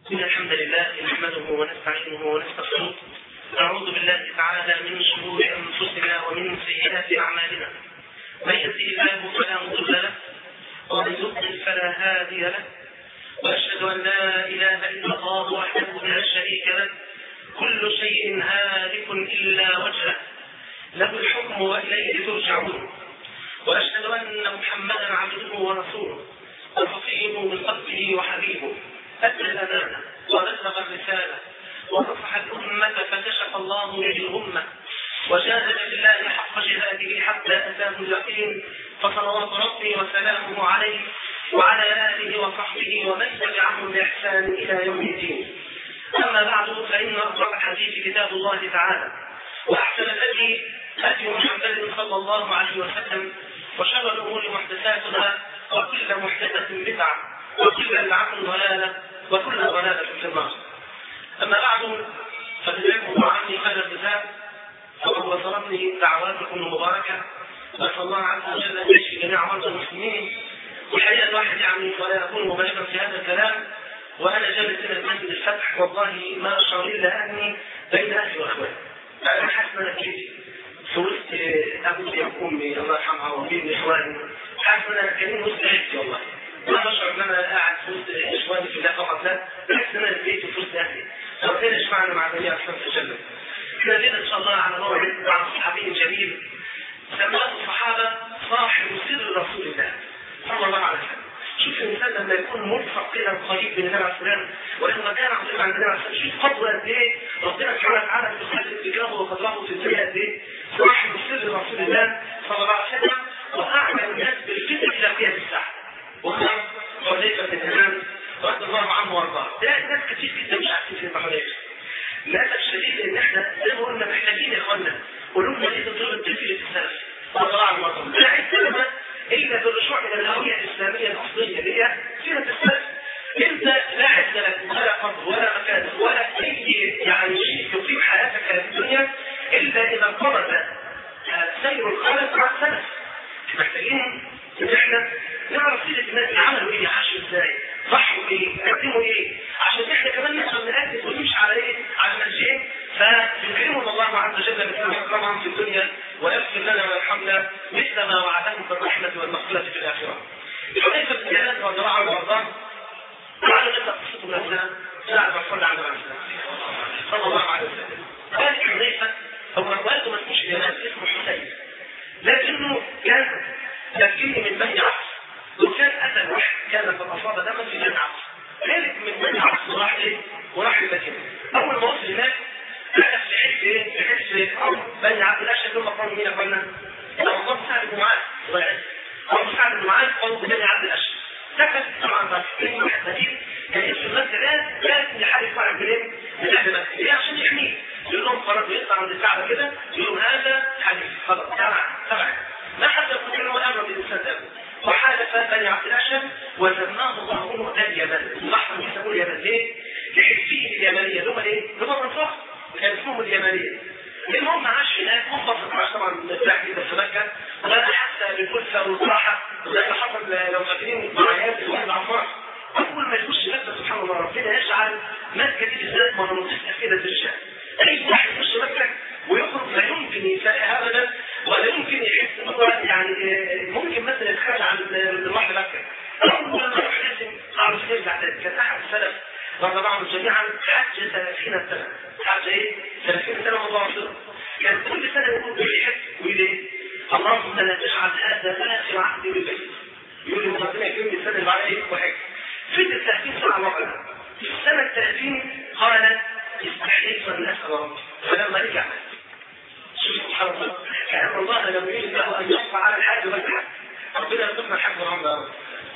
إن الحمد لله نحمده ونستعينه ونستغفره نعوذ بالله تعالى من شرور أنفسنا ومن سيئات أعمالنا من يهده الله فلا مضل له ومن يضلل فلا هادي له وأشهد أن لا إله إلا الله وحده لا شريك له كل شيء هالك إلا وجهه له الحكم وإليه ترجعون وأشهد أن محمدا عبده ورسوله وصفيه من قلبه وحبيبه أدى الأمانة ونسب الرسالة ونصح الأمة فكشف الله به الأمة وجاهد بالله حق جهاده حتى أتاه اليقين فصلوات ربي وسلامه عليه وعلى آله وصحبه ومن تبعهم بإحسان إلى يوم الدين أما بعد فإن أصدق الحديث كتاب الله تعالى وأحسن الهدي هدي محمد صلى الله عليه وسلم وشر الأمور محدثاتها وكل محدثة بدعة وكل بدعة ضلالة وكل ضلالة في النار أما بعد فجزاكم عني خير الجزاء فقد وصلتني دعواتكم المباركة نسأل الله عز وجل أن يشفي جميع مرضى المسلمين والحقيقة الواحد يعني ولا يكون مبالغا في هذا الكلام وأنا جالس إلى المسجد الفتح والله ما أشعر إلا أني بين أهلي وأخواني أنا حاسس أن أنا كيف في وسط أبوي وأمي الله يرحمها وأمي إخواني حاسس أن أنا كريم وسط عيلتي والله ما بشعر ان انا قاعد في وسط اخواني في الله فقط لا بحس ان انا في بيتي في وسط اهلي فربنا يجمعنا مع جميع اصحاب الجنه احنا لنا ان شاء الله على موعد مع صحابي جليل سماه الصحابه صاحب سر رسول الله صلى الله عليه وسلم شوف الانسان لما يكون مرفق كده قريب من النبي عليه السلام ولما كان عظيم عند النبي عليه السلام شوف قدره قد ايه ربنا سبحانه وتعالى بيخلي اتجاهه وقدره في الدنيا قد ايه صاحب سر رسول الله صلى الله عليه وسلم واعلم الناس بالفتن الى قيام الساعه وهو حذيفة بن اليمان رضي الله عنه وارضاه لا ناس كتير جدا مش عارفين في حذيفة للأسف الشديد ان احنا زي ما قلنا محتاجين يا اخوانا قلوبنا دي تطلب التفكير السلف رضي الله عنه وارضاه لا عندنا الا بالرجوع الى الهوية الاسلامية الاصلية اللي هي سيرة السلف انت لا عز لك ولا فضل ولا مكان ولا اي يعني شيء يقيم حياتك في الدنيا الا اذا انقرض سير الخلق مع السلف محتاجين ان احنا نعرف سيرة الناس عملوا ايه عاشوا ازاي ضحوا ايه قدموا ايه عشان احنا كمان نقدر نأكد ونمشي على ايه على منهجين فنكرمهم الله عز وجل بكلمة طبعا في الدنيا ويغفر لنا ويرحمنا مثل ما وعدهم بالرحمة والمغفرة في الآخرة. حذيفة بن اليمان رضي الله عنه وارضاه تعالوا نبدأ قصته من هنا ساعة ما صلى على النبي صلى الله عليه وسلم. قال حذيفة هو والده ما اسموش اليمان اسمه حسين لكنه كان يكفيه من بني عبس وكان أتى واحد كان قد أصاب دما في بني عبس خارج من بني عبس وراح إيه؟ وراح المدينة أول ما وصل هناك ألف في حس إيه؟ في حس أمر بني عبد الأشهر دول مقام مين يا أخوانا؟ الله سعد بن معاذ الله سعد بن معاذ قالوا بني عبد الأشهر سكت طبعا بس اي واحد مدين كان اسم المسجد ده لازم يحارب واحد منين؟ من اهل مكه ليه عشان يحميه يقول لهم قرروا يطلع عند الكعبه كده يقول لهم هذا حديث خلاص تبع تبع ما حد يقول انه امر بالانسان ده وحالف بني عبد الاشهر وسماه بعضهم اليمن لحظه يسموه اليمن ليه؟ لحزبيه اليمنيه اللي هم ايه؟ اللي هم الانصار كان اسمهم اليمنيه المهم عاش هناك منبسط عاش طبعا مرتاح جدا في مكه ولا حتى بالكلفه والراحه زي ما حصل لو فاكرين معايات الواحد عمار اول ما يخش مكه سبحان الله ربنا يجعل مكه دي بالذات مناطق كده الرجال اي واحد يخش مكه ويخرج لا يمكن يساء ابدا ولا يمكن يحس ان هو يعني ممكن مثلا يتخرج عن الواحد مكه اول ما يروح لازم اعرف يرجع تاني كان احد السلف رضي الله عنهم جميعا حج 30 سنه حج ايه؟ 30 سنه متواصله كان كل سنه يقول بيحج ويقول ايه؟ اللهم لا تجعل هذا اخر عهدي بالبيت يقول لي ربنا يكرمني السنه اللي بعدها ايه وحج فضل 30 سنه على الوضع في السنه ال 30 قال استحييت ان اسال ربي فلما رجع شوف سبحان الله كان الله لم يريد له ان يصفى على الحاج والحج ربنا يرزقنا الحج والعمره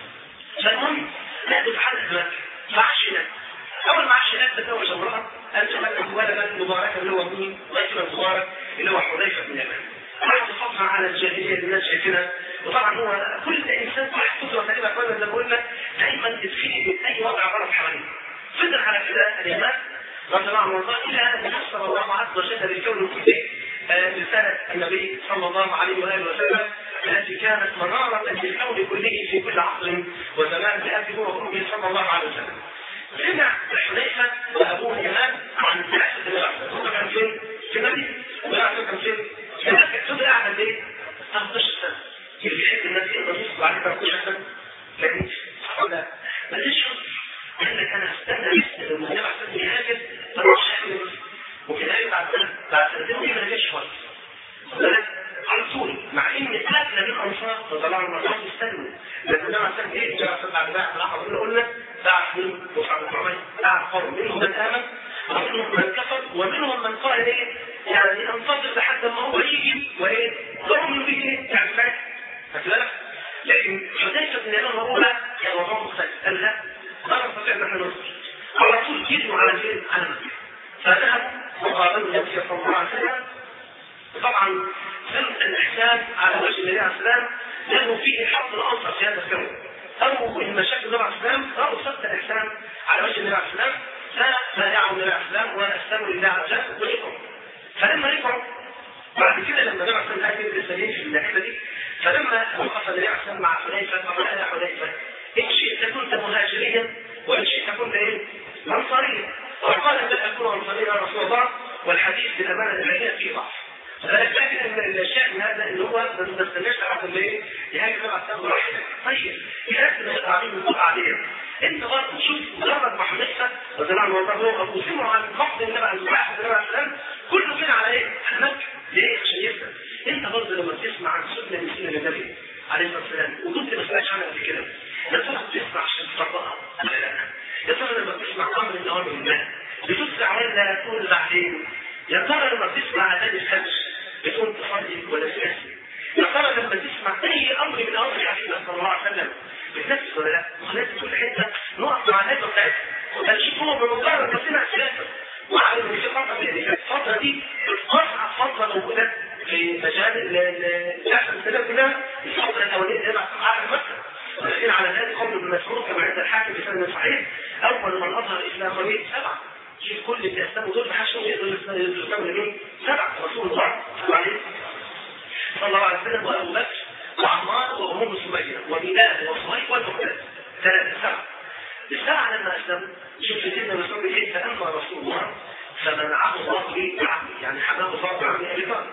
فالمهم لا تتحدث مكه فعش هناك اول ما عاش هناك تزوج امراه انت لك ولدا مباركا اللي هو مين؟ رجل مبارك اللي هو حذيفه بن اليمان قعد يصفها على الجاهليه اللي الناس شايفينها وطبعا هو كل انسان صاحب قدره تقريبا كنا زي ما قلنا دايما يتفيد من اي وضع غلط حواليه فضل على كده اليمان رضي الله عنه وارضاه الى ان يسر الله عز وجل للكون كله رساله النبي صلى الله عليه واله وسلم التي كانت منارة للكون كله في كل عصر وزمان بأبي هو وأمه صلى الله عليه وسلم. سمع حذيفة كان فين؟ في مكه فضل قاعد قد ايه؟ 13 سنه اللي بيحب الناس يقدر يصبر عليه 13 سنه لكن لا ما ليش قال لك انا هستنى بس لما النبي عليه الصلاه يهاجر اروح اعمل وفي النهايه بعد بعد سنتين دي ما جاش خالص على طول مع ان قتل من الانصار فطلعوا المصاب يستنوا لكن النبي عليه الصلاه ايه جاء صلى الله عليه وسلم قلنا قلنا تعرف من مصعب بن عمير تعرف قوم منهم من امن ومنهم من كفر ومنهم من قال ايه يعني انتظر لحد ما هو يجي وايه ضرب به ايه يعني فاهم خدت بالك لكن حذيفه بن اليمان هو لا كان وضعه مختلف قال لا ما نستطيع ان احنا نصبر على طول جدوا على فين على مكه فذهب وقابلوا النبي صلى الله عليه وسلم طبعا سن الاحسان على وجه النبي عليه السلام له فيه حق الانصر في هذا الكون او المشاكل النبي عليه السلام راوا سد الاحسان على وجه النبي عليه السلام فبايعوا النبي عليه السلام واستمروا لله عز وجل ورجعوا فلما رجعوا بعد كده لما النبي عليه السلام هاجر لسه في الناحيه دي فلما وقف النبي عليه السلام مع حذيفه فقال يا حذيفه ان شئت كنت مهاجريا وان شئت كنت ايه؟ انصاريا وقال بل اكون انصاريا يا رسول الله والحديث بالامانه العلميه فيه ضعف فلكن ان الشيء من هذا ان هو ما نستناش لحد ما ايه يهاجم تبع السبب راحتك طيب الناس اللي قاعدين بنقول عليها انت برضه شوف مجرد ما حدثت رضي الله عنه وارضاه ابو سمعوا عن فقد النبي عليه الصلاه والسلام كله كده على ايه؟ على مكه ليه؟ عشان يفهم انت برضه لما تسمع عن سنه من سنن النبي عليه الصلاه والسلام وكنت ما سمعتش عنها قبل كده يا ترى بتسمع عشان تطبقها ولا لا؟ يا ترى لما بتسمع امر من اوامر الله بتسمع ولا تقول بعدين يا ترى لما بتسمع اذان الفجر بتقوم تصلي ولا تنسي يا ترى لما تسمع اي امر من اوامر الحبيب صلى الله عليه وسلم بتنفذ ولا لا؟ لازم كل حته نقف مع الناس بتاعتها فنشوف هو بمجرد ما سمع سياسه وعلى ان في فتره يعني الفتره دي اصعب فتره موجوده في مجال الاحسن السلام كلها الفتره الاوليه اللي بعد عهد مكه ولكن على ذلك قول ابن مسعود كما عند الحاكم بسند صحيح اول من اظهر الاسلام قليل سبعه شوف كل اللي اسلموا دول بحشهم يقدروا يسلموا لمين؟ سبعه رسول الله صلى الله عليه وسلم وابو بكر وعمار وام سميه وبلال وصهيب والمقداد ثلاثه سبعه السبعه لما اسلموا شوف سيدنا مسعود ايه فاما رسول الله فمنعه الله بعمه يعني حماه الله بعمه ابي طالب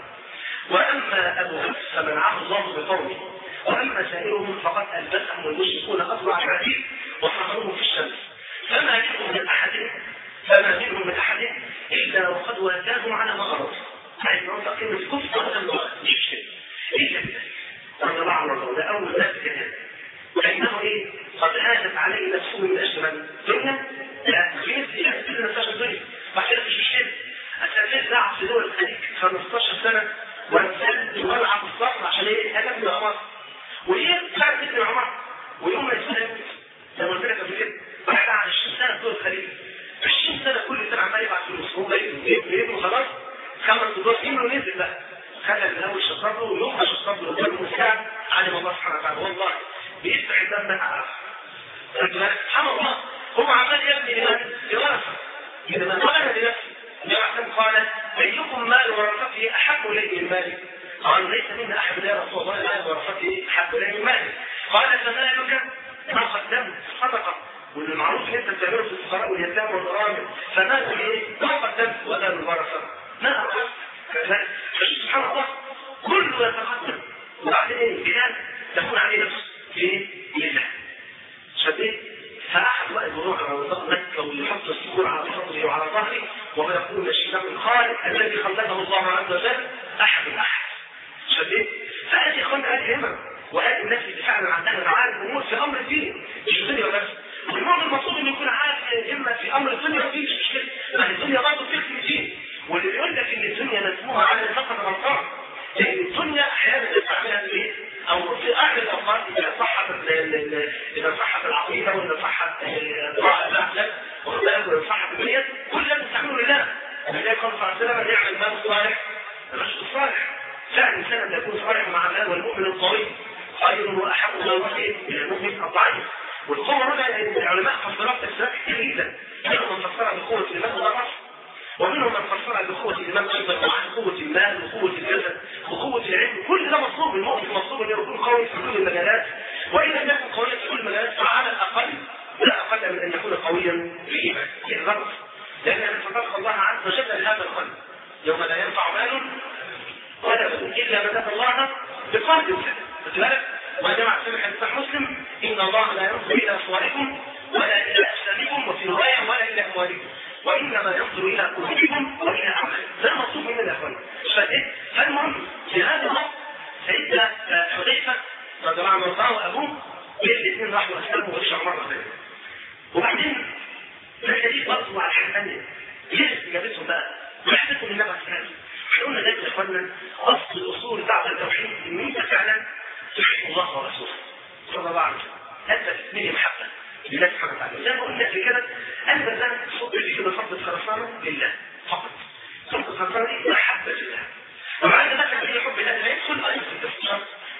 واما ابو بكر فمنعه الله بقومه واما سائرهم فقد البسهم المشركون اطلع العديد وصهروهم في الشمس فما منهم من احد فما منهم من احد الا وقد ولاهم على ما اراد عايز نقول كلمه كفر هذا المرض يشتم ايه ده؟ رضي الله عنه وارضاه ده اول ناس كده فانه ايه؟ قد هاجت عليه نفسه من اجل من؟ دنيا؟ لا في ناس لا كل نفسها الدنيا بعد كده مش مشكله التلفيز ده في دول الخليج 15 سنه وانسان يولع في الصف عشان ايه؟ انا ابن عمر وايه؟ ساعه ابن عمر ويقوم يسلم زي ما قلت لك قبل كده بعد 20 سنه في دول الخليج 20 سنه كل سنه عمال يبعت فلوس هو بيبنوا خلاص خمس دولار يملوا نزل بقى خلى من اول شطب له ويوم ما شطب له قدام المساعد علم الله سبحانه وتعالى والله بيفتح الدم ده سبحان الله هو عمال يبني لمن؟ لورثه لمن ولد لنفسه النبي قال ايكم مال ورثته احب اليه من مالي قال ليس منا احد يا رسول الله مال ورثته احب اليه من مالي قال فمالك ما قدمت صدقه والمعروف ان انت بتعمله في الفقراء واليتامى والارامل فمالك ايه؟ ما قدمت ولا الورثه ما اقصد سبحان الله كله يتقدم وبعدين ايه؟ بلال تكون عليه نفس في لله شديد فأحد وقت يروح على وسط مكة ويحط الصخور على صدره وعلى ظهره ويقول الشيطان الخالق الذي خلقه الله عز وجل أحد أحد شديد فهذه خلق هذه همم وهذه الناس اللي فعلا عندها معارف امور في امر الدين مش الدنيا بس والمرض المطلوب انه يكون عارف اما في امر الدنيا وفي مش مشكله ما الدنيا برضه بتخدم الدين واللي بيقول لك ان الدنيا مسموحه على فقط غلطان لان الدنيا احيانا تستعملها في ايه؟ او في اهل الاوقات اذا صحت اذا صحت العقيده واذا صحت الاخلاق واذا صحت النيه كل ده بنستعمله لله النبي قال صلى الله عليه وسلم يعمل المال الصالح الرجل الصالح لا الانسان ان يكون صالحا مع الله والمؤمن القوي خير واحب الى الله من المؤمن الضعيف والقوة هنا العلماء فسرت تفسيرات كثير جدا منهم من فسرها بقوة الإيمان والرأس ومنهم من فسرها بقوة الإيمان أيضا وعن قوة المال وقوة الجسد وقوة العلم كل ده مطلوب المؤمن مطلوب أن يكون قوي في كل المجالات وإن لم يكن قويا في كل المجالات فعلى الأقل لا أقل من أن يكون قويا في الإيمان بالضبط لأن فتلقى الله عز وجل هذا الخلق يوم لا ينفع مال وانما ينظر الى قلوبكم والى اعمالكم ده مطلوب مننا يا اخوانا فايه فالمهم في هذا الوقت سيدنا حذيفه رضي الله عنه وارضاه وابوه الاثنين راحوا اسلموا ورجعوا مره ثانيه وبعدين ده دليل برضه على حاجه ثانيه ليه استجابتهم بقى؟ وحدتهم النبي عليه الصلاه احنا قلنا دايما يا اخوانا اصل الاصول دعوه التوحيد ان انت فعلا تحب الله ورسوله صلى الله عليه وسلم هذا اثنين محبه لله سبحانه وتعالى زي ما قلنا قبل كده انا ده صوت اللي كده فرض خرسانه لله فقط فرض خرسانه دي محبه لله وبعد ما كان في حب الله لا يدخل ايضا في الاستشهاد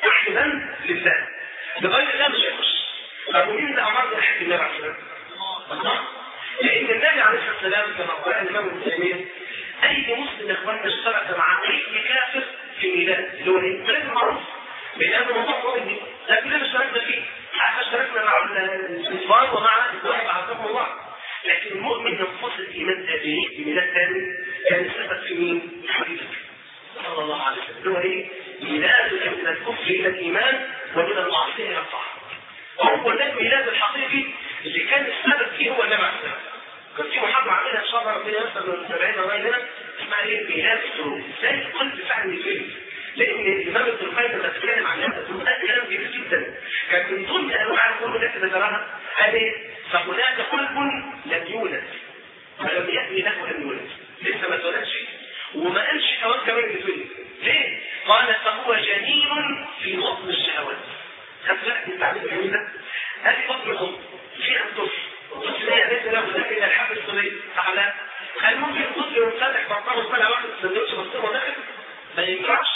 احبا لله بغير الله مش هيخش طب ومين اللي امرنا نحب النبي عليه الصلاه والسلام؟ لان النبي عليه الصلاه والسلام كما قال الامام ابن تيميه اي مسلم يا اخواننا اشترك مع اي كافر في ميلاد اللي هو ايه؟ ميلاد معروف لان الموضوع قوي لكن كلنا اشتركنا فيه حتى اشتركنا مع الكفار ومع الواحد عزكم الله لكن المؤمن ينفصل ايمان تابعي بميلاد ثاني كان السبب في مين؟ حبيبك صلى الله عليه وسلم اللي هو ايه؟ ميلادك من الكفر الى الايمان ومن المعصيه الى الطاعه هو ده الميلاد الحقيقي اللي كان السبب فيه هو النبي عليه السلام كان في محاضرة عاملها ان شاء الله ربنا يسر من المتابعين وغيرنا اسمها ايه؟ ميلاد السرور ازاي القلب فعلا يتولد لان الامام ابن القيم لما اتكلم عن هذا السرور قال كلام جميل جدا كان من ضمن انواع القلوب التي ذكرها قال ايه؟ فهناك قلب لم يولد ولم يأتي له ان يولد لسه ما اتولدش وما قالش كمان كمان يتولد ليه؟ قال فهو جنين في بطن الشهوات خدت بالك من التعبير الجميل ده؟ هذه بطن الام فيها الطفل الطفل ده ليس له لكن الحب الصغير تعالى هل ممكن الطفل ينفتح بطنه سنه واحده سندوتش بسيط وداخل؟ ما ينفعش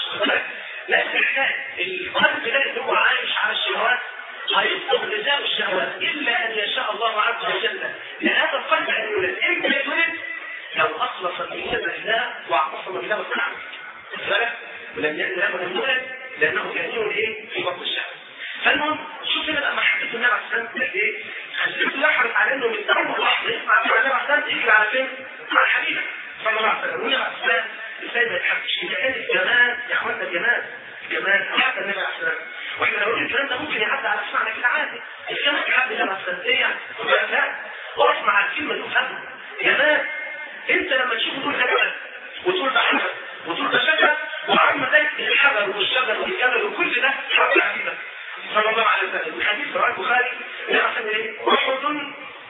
لا تحتاج القلب ده اللي هو عايش على الشهوات هيفضل غذاء الشهوات الا ان يشاء الله عز وجل لهذا القلب ان يولد امتى يتولد؟ لو اخلص النية لله واعتصم بالله واستعان بالك؟ ولم يأتي له ان يولد لانه جنين ايه؟ في بطن الشهوات فالمهم شوف هنا بقى محبة النبي عليه الصلاة والسلام ايه؟ خليته يحرص على انه من اول لحظة يسمع كلام النبي عليه الصلاة والسلام يجري على فين؟ على حبيبه صلى الله عليه وسلم والنبي عليه الصلاة والسلام ازاي ما يتحبش؟ إذا كان الجمال يا اخوانا الجمال الجمال حتى النبي عليه الصلاة والسلام واحنا لو قلنا الكلام ده ممكن يعدي على اسمعنا كده عادي الجمال يعدي النبي عليه الصلاة والسلام ايه يعني؟ لا واسمع الكلمة تفهم جمال انت لما تشوف تقول جمال وتقول ده حجر وتقول ده شجر وعم ذلك الحجر والشجر والجبل وكل ده حب حبيبك صلى الله عليه وسلم الحديث رواه البخاري يا مثلا ايه احد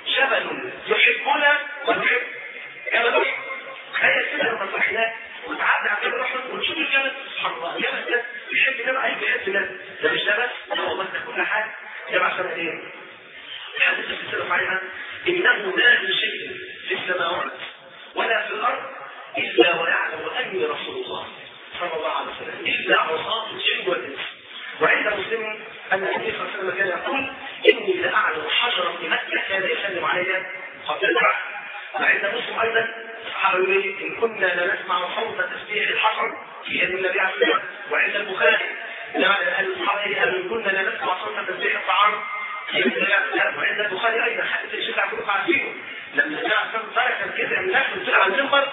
جبل يحبنا ونحب جبل احد تخيل كده لما صحيناه وتعدي على جبل احد ونشوف الجبل سبحان الله الجبل ده بيحب ده اي بيحب ده ده مش ده بس ده والله ده كل حاجه ده عشان ايه الحديث اللي بيتكلم عليها انه لا من شيء في السماوات ولا في الارض الا ويعلم اني رسول الله صلى الله عليه وسلم الا عصاه الجن والانس وعند مسلم أن النبي صلى الله عليه وسلم كان يقول إني لأعلم حجرا في مكة كان يسلم علي قبل البعث وعند مسلم أيضا الصحابة يقول إن كنا لنسمع صوت تسبيح الحجر في يد النبي عليه الصلاة والسلام وعند البخاري لما الصحابة إن كنا لنسمع صوت تسبيح الطعام في يد النبي عليه الصلاة وعند البخاري أيضا حديث الشيخ عبد الله عارفينه لما النبي عليه الصلاة والسلام ترك الكذب الناس من على المنبر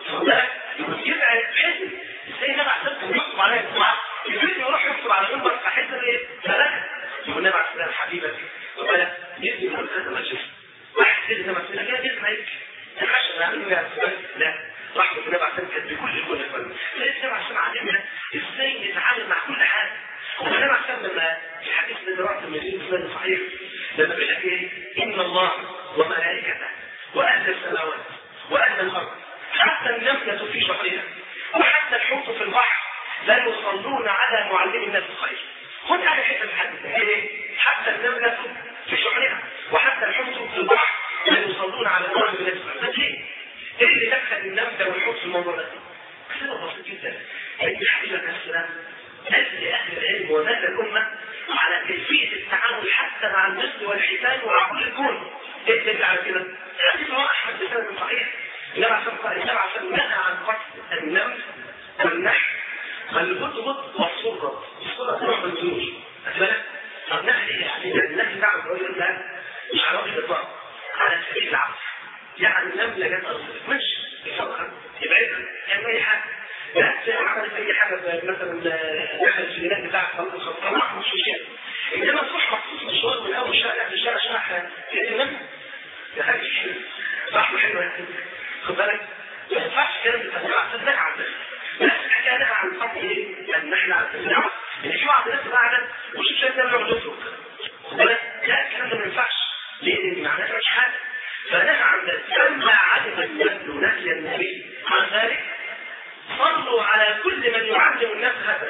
يقول يبقى حزن ازاي النبي عليه الصلاة والسلام يحكم عليا الجمعة يريد يروح يحصل على المنبر فحس ايه؟ ملكة يقول النبي عليه الصلاة حبيبك وقال يدي من هذا المجلس واحد سيد لما تقول كده بيسمع يبكي الحشر يعملوا يا لا رحمة النبي عليه الصلاة كانت بكل كل فن فلقيت النبي عليه الصلاة علمنا ازاي نتعامل مع كل حاجة والنبي عليه الصلاة لما في حديث لدراسة المدينة الإسلام صحيح لما بيقول لك ايه؟ إن الله وملائكته وأهل السماوات وأهل الأرض حتى النملة في شهرها وحتى الحوت في البحر لا يصلون على معلم الناس الخير خد على حته الحديث ايه حتى النمله في شعرها وحتى الحوت في البحر لا يصلون على معلم الناس الخير ليه؟ ايه اللي دخل النمله والحوت في الموضوع ده؟ كده بسيط جدا ان حبيبك السلام نزل اهل العلم ونزل الامه على كيفيه التعامل حتى مع النسل والحيتان ومع كل الكون ايه الدليل على كده؟ حديث رواه احمد بسند صحيح النبي عليه الصلاه والسلام نهى عن قتل النمل والنحل البطبط والصرة الصرة نوع من الجيوش أتبالك طب نحن إيه يعني النحل تعمل رجل ده مش على وجه الإطلاق على سبيل العفو يعني النملة جت أرضك مش يفكر يبعدها يعمل أي حاجة لا زي ما عملت أي حاجة مثلا دخل في البلاد بتاع خلق الخطر مش مشكلة إنما صح مخصوص مشوار من أول شارع لآخر شارع شرح في النملة يا حاجة صح حلوة يعني خد بالك ما ينفعش كلام التسمع تنهى عن ذلك نفس الحكايه نهى عن الفضل ايه؟ ان احنا على التسمع ان في بعض الناس قاعده وشوف شايف ده بيقعد يترك خد بالك لا الكلام ده ما ينفعش ليه؟ لان معناه مش حاجه فنهى عن ذلك لما علم النبي نهي النبي عن ذلك صلوا على كل من يعلم الناس هذا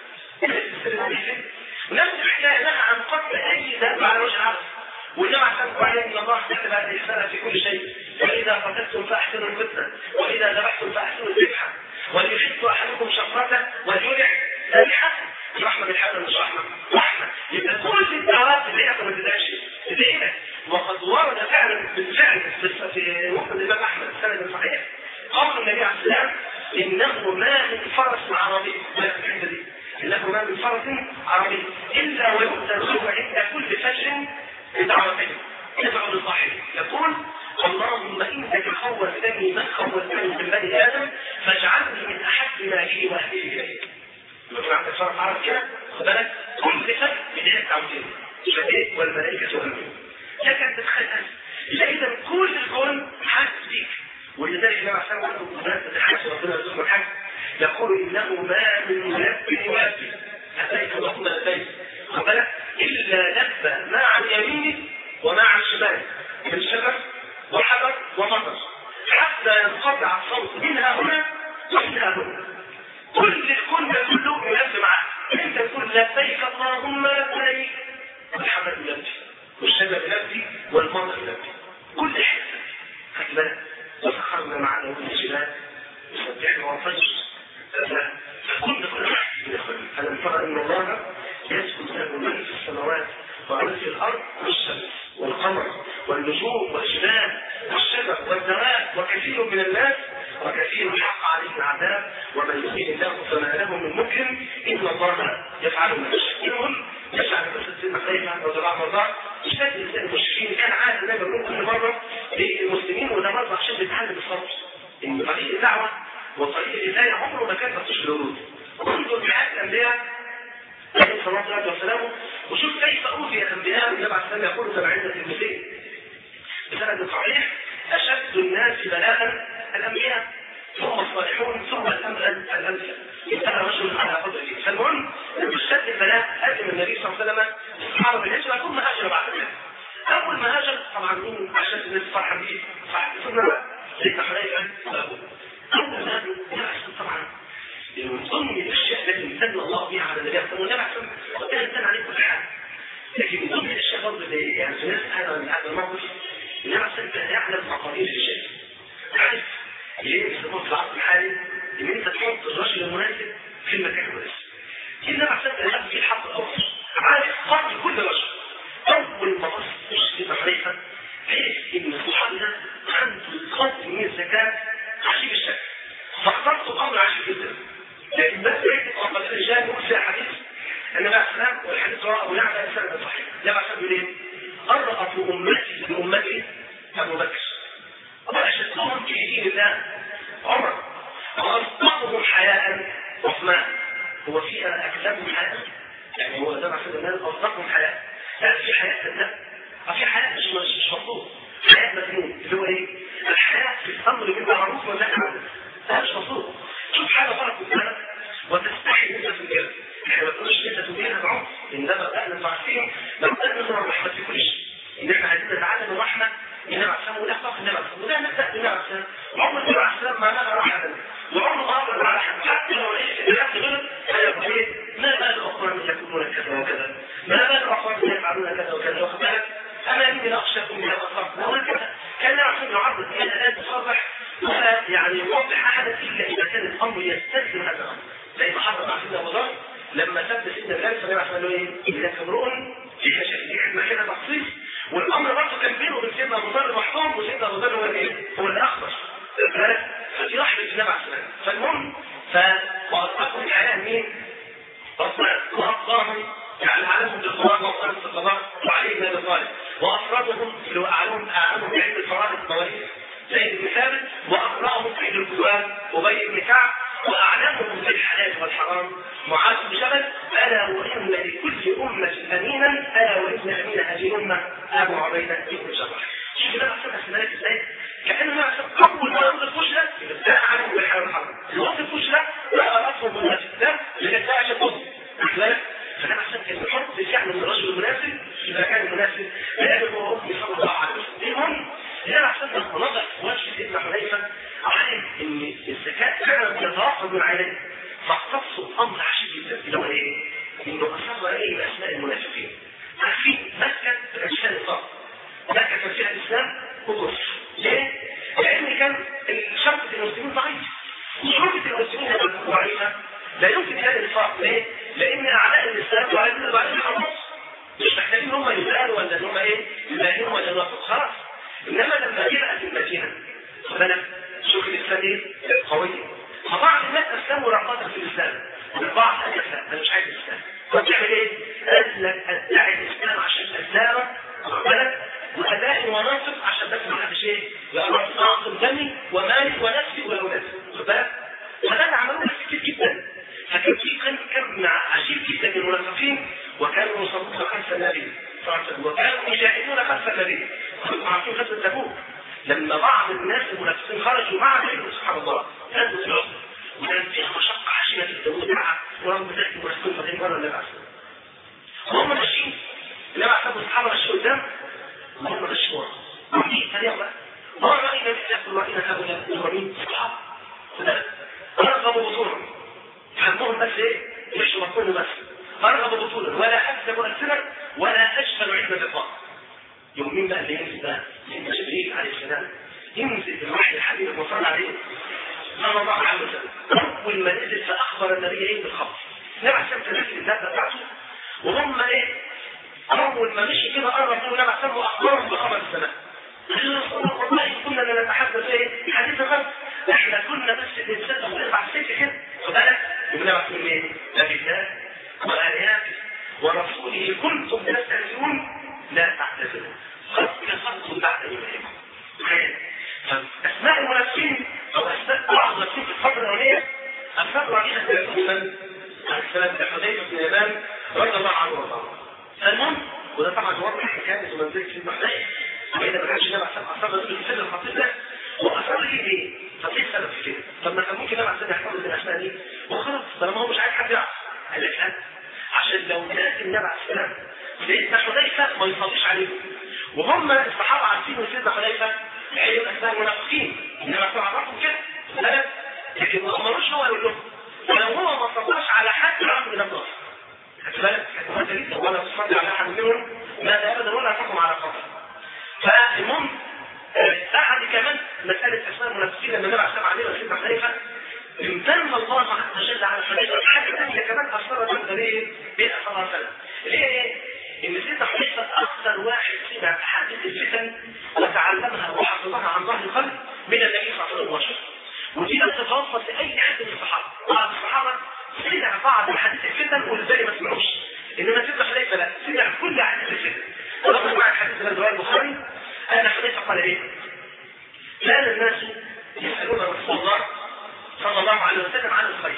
العلم ونفس الحكايه نهى عن قتل اي ذنب على وجه الارض والنبي عليه عليه ان الله كتب هذه الرساله في كل شيء فاذا قتلتم فاحسنوا الفتنه واذا ذبحتم فاحسنوا الذبحه وليحب احدكم شفرته وليرع ذبحه رحمه بالحال مش رحمه رحمه يبقى كل الدعوات اللي هي ما تدعش تدعي وقد ورد فعلا بالفعل في مسند الامام احمد السند الصحيح قول النبي عليه السلام انه ما من فرس عربي الحته دي انه ما من فرس عربي الا ويؤتى له عند كل فجر بدعوته يدعو لصاحبه يقول اللهم انك خوفتني من خوفتني من بني ادم فاجعلني من احب ما لي واهلي اليك. لو عندك فرس عربي كده خد بالك كل فجر بدعي تعويض الشهيد والملائكه والملائكه لكن تتخيل إذا إذا كل الكون حاسس بيك ولذلك النبي عليه الصلاة والسلام تتحدث ربنا يرزقنا الحج يقول إنه ما من منبه يؤدي أتيت اللهم لبيك خد بالك إلا لبى ما عن يمينه وما عن شماله من شجر وحجر ومطر حتى ينقطع الصوت منها هنا ومنها هنا كل الكون ده كله يلبي معاه انت تقول لبيك اللهم لبيك والحمد لله والشجر يبكي والمطر يبكي كل حاجه خد بالك وسخرنا معنا الجبال يسبحنا والفجر فكل كل ألم ترى أن الله يسجد له من في السماوات ومن في الأرض والشمس والقمر والنجوم والجبال والشجر والدواب وكثير من الناس وكثير حق عليه العذاب ومن يؤمن الله فما له من مكرم إن الله يفعل ما يشاء المهم يجعل قصة سيدنا خليفة رضي الله عنه وارضاه اشتد الإنسان المشركين كان عادة النبي يقول كل مرة للمسلمين وده مرة عشان بيتعلم الصبر إن طريق الدعوة وطريق الهداية عمره ما كان مفتوح الورود انظر لحياة الأنبياء عليه الصلاة والسلام وشوف كيف أوذي الأنبياء النبي عليه السلام يقول كما عند الترمذي بسند صحيح أشد الناس بلاء الأنبياء ثم الصالحون ثم الأمثل الأمثل انتهى رجل على قدره فالمهم لما اشتد البلاء قدم النبي صلى الله عليه وسلم الصحابة بالهجرة ثم هاجر بعد ذلك أول ما هاجر طبعا مين عشان الناس فرحا به صح ثم سيدنا حنيفة أول ما هاجر طبعا من ضمن الاشياء التي امتن الله بها على النبي صلى الله عليه وسلم ربنا امتن عليه كل حاجه لكن من ضمن الاشياء برضه اللي يعني في ناس هذا من هذا الموقف النبي صلى الله عليه وسلم يعلم مقادير الشيء عارف ليه بيسموه في العصر الحالي ان انت تحط الرجل المناسب في المكان المناسب النبي عليه الصلاه والسلام في الحق الاوسط عارف قدر كل رجل اول ما بص في حنيفه عرف ان الصحابي ده عنده قدر من الذكاء عجيب الشكل فاخترت الامر عجيب جدا لكن بس وقد الرجال يرسل حديث النبي عليه السلام والحديث رواه ابو يعلى سند صحيح النبي عليه السلام يقول ايه؟ ارأت امتي بامتي ابو بكر واشدهم في دين الله عمر واصدقهم حياء عثمان هو في اكذبهم حياء يعني هو ده عليه السلام اصدقهم حياء لا في حياء لا في حياء مش مش مطلوب حياء مجنون اللي هو ايه؟ الحياء في الامر بالمعروف والنهي عن ده مش مطلوب شوف حاجه غلط قدامك وتستحي انت في الجنه احنا ما بنقولش انت تدينها بعمق ان ده مبدأنا المعصيه مبدأنا من الرحمه في كل شيء ان احنا عايزين نتعلم الرحمه النبي عليه السلام وده فقط النبي عليه السلام وده نبدا بالنبي عليه السلام عمر النبي عليه السلام معناها رحمه وعمر غابر على حد حتى لو لقيت حد غلط هيقول ايه ما بال اخوان يكونون كذا وكذا ما بال اخوان يفعلون كذا وكذا واخد بالك انا اني اخشاكم من الافراح وهكذا كان عشان يعرض الى الان تصرح ولا يعني يوضح احدا الا اذا كان الامر يستلزم هذا الامر زي ما حصل مع سيدنا ابو ذر لما سب سيدنا بلال فالنبي عليه الصلاه ايه؟ اذا امرؤ في مشاكل احنا كده تخصيص والامر برضه كان بينه وبين سيدنا ابو ذر محكوم وسيدنا ابو ذر هو الايه؟ هو اللي اخبر فدي رحمه النبي عليه السلام فالمهم ف واصدقهم الحياه مين؟ ربنا واصدقهم يعني علمهم بالقران وقال الصلاه وعليه بن ابي طالب وافرادهم اللي هو اعلمهم اعلمهم بعلم الفرائض المواريث زيد بن ثابت واقراهم في الكتاب ابي بن كعب واعلمهم بالحلال والحرام معاذ بن جبل الا وان لكل امه امينا الا وان امين هذه الامه ابو عبيده بن جراح شوف ده بقى في ذلك ازاي كان ما اول ما يوصف نظر في وجه سيدنا حذيفه علم ان الزكاه فعلا بتتوفر من عينيه فاختصوا امر عجيب جدا اللي هو ايه؟ انه اصر عليه باسماء المنافقين عارفين مكه كانت فيها نصاب مكه كان فيها الاسلام وكفر ليه؟ لان كان شرطه المسلمين ضعيف شرطه المسلمين لما ضعيفه لا يمكن هذا النفاق ليه؟ لان اعداء الاسلام وعلى بعدين الحرب مش محتاجين هم يسالوا ولا ان هم ايه؟ يبينوا ولا يوافقوا خلاص انما لما جاءت المدينه خد بالك شوف الاسلام ايه؟ قويه فبعض الناس اسلموا رغبه في الاسلام والبعض قال لك لا انا مش عايز الاسلام طب تعمل ايه؟ قال لك ادعي الاسلام عشان اسلامك خد بالك وادائي وناصب عشان بس ما حدش ايه؟ يقرب اعصم دمي ومالي ونفسي واولادي خد بالك؟ فده اللي عملوه ناس كتير جدا فكان في كان كم عجيب جدا من المنافقين وكانوا يصلون خلف النبي صلى الله عليه وسلم وكانوا يجاهدون خلف النبي كنتم عارفين غزوه تبوك لما بعض الناس المنافقين خرجوا مع النبي سبحان الله كانوا في العسر وكان فيها مشقه عشيره جدا ومتعه ورغم ذلك المنافقين فاضيين بره النبي عليه الصلاه وهم ماشيين النبي عليه الصلاه الصحابه ماشيين قدام وهم ماشيين ورا عاملين طريقه بقى مره راينا النبي يقول راينا هؤلاء المؤمنين صحابه رغبوا بطولهم همهم بس ايه؟ مش مطلوب بس ارغب بطولا ولا اكذب السنه ولا اشغل عند اللقاء يوم مين بقى اللي ينزل بقى؟ سيدنا جبريل عليه السلام ينزل بالوحي الحبيب المصلى عليه صلى الله عليه وسلم اول ما نزل فاخبر النبي ايه بالخبر النبي عليه السلام تنزل الذات بتاعته وهم ايه؟ اول ما مشي كده قرب له النبي عليه السلام واخبرهم بخبر السماء والله كنا نتحدث ايه؟ حديث غلط احنا كنا بس بنصدق ونرفع السيف كده خد بالك يقول لك ايه؟ بالله وآياته ورسوله كنتم تستهزئون لا تعتذروا قد كفرتم بعد إيمانكم فأسماء المنافقين أو أسماء بعض المنافقين في الفترة الأولية أفروا عليها من السلام بن حذيفة بن يمان رضي الله عنه وارضاه المهم وده طبعا واضح حكاية ومنزلة في المحدث وإذا ما كانش النبي عليه أصر بالفعل الخطير ده وأصر ليه ليه؟ طب ايه السبب في كده؟ طب ما كان ممكن النبي عليه يحفظ من الأسماء دي وخلاص طالما هو مش عايز حد يعرف قال لك لا عشان لو ناس النبي عليه السلام سيدنا حذيفه ما يصليش عليهم وهم الصحابه عارفين ان سيدنا حذيفه عيب اسماء المنافقين انما كانوا عرفهم كده لكن ما امروش هو يقول لهم لو هو ما صلاش على حد يعرف من الناس خد بالك ولا تصلي على احد منهم ماذا ابدا ولا تحكم على قبر فالمهم احد كمان مساله اسماء المنافقين لما النبي عليه السلام عليه وسيدنا حذيفه امتن الله عز وجل على حديث حاجه ثانيه كمان اثرت عند ايه؟ بين صلى الله عليه وسلم. اللي هي ايه؟ ان سيدنا حذيفه اكثر واحد سمع احاديث الفتن وتعلمها وحفظها عن ظهر القلب من النبي صلى الله عليه وسلم. ودي لم تتوفر لاي احد من الصحابه. بعض الصحابه سمع بعض احاديث الفتن والباقي ما سمعوش. انما سيدنا حذيفه لا سمع كل احاديث الفتن. رغم مع الحديث من روايه البخاري ان حذيفه قال ايه؟ كان الناس يسالون رسول الله صلى الله عليه وسلم عن الخير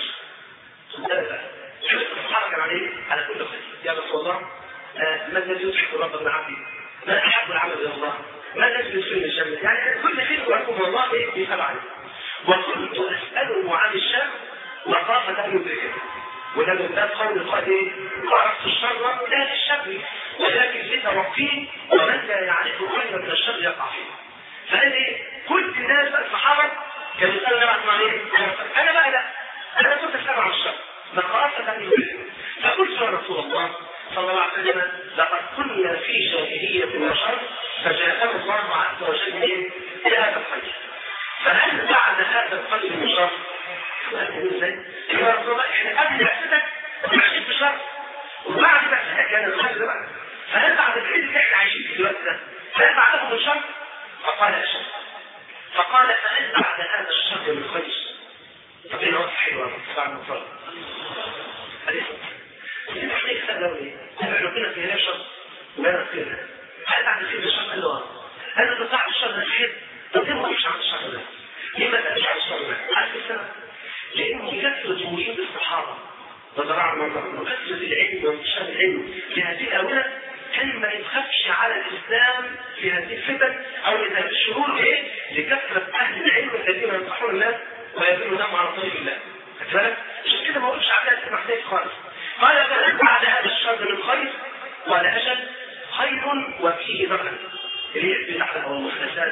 شوف الصحابه كان عليه على كل خير يا رسول الله آه ما الذي يضحك الرب من عبده؟ ما احب العمل الى الله؟ ما الذي يدخلني الجنه؟ يعني كل خير يقول الله ايه بيسال عليه وكنت اساله عن الشر مخافه ان يدركه وده من باب قول القائل ايه؟ عرفت الشر لا للشر ولكن لتوقيه ومن لا يعرف خيرا من الشر يقع فيه. فقال ايه؟ كل الناس الصحابه كانوا يسالوا النبي عليه ايه؟ انا بقى لا انا كنت اسال عن الشر مخافه ان يدركه فقلت يا رسول الله صلى الله عليه وسلم لقد كنا في جاهليه وشر فجاءنا الله عز وجل ايه؟ بهذا الخير فهل بعد هذا الخير من شر ازاي؟ يا رسول الله احنا قبل بعثتك عايشين في شر وبعد بعثتك كان الخير ده بقى فهل بعد الخير اللي احنا عايشين فيه دلوقتي ده هل بعده من شر؟ فقال اشد فقال فهل بعد هذا الشر من خير؟ طب ايه الوصف حلو يا بعد من شر؟ حديث احنا يكسبنا ايه؟ احنا ربنا في هنا شر ولا خير هل بعد الخير الشر قال له اه هل انت صاحب الشر ده خير؟ طب ليه ما تقولش عن الشر ده؟ ليه ما تقولش عن الشر ده؟ عارف السبب؟ لأن كثرة وجود الصحابة وزراعة المنظر وكثرة العلم وانتشار العلم في هذه الآونة كان ما يتخافش على الإسلام في هذه الفتن أو لهذه الشرور إيه؟ لكثرة أهل العلم الذين ينصحون الناس ويدلوا لهم على طريق الله. خد بالك؟ عشان كده ما قلتش عليها سيدنا حسين خالص. قال فهل بعد هذا الشر من خير؟ قال أجل خير وفيه ضرر. اللي هي البدع أو المحدثات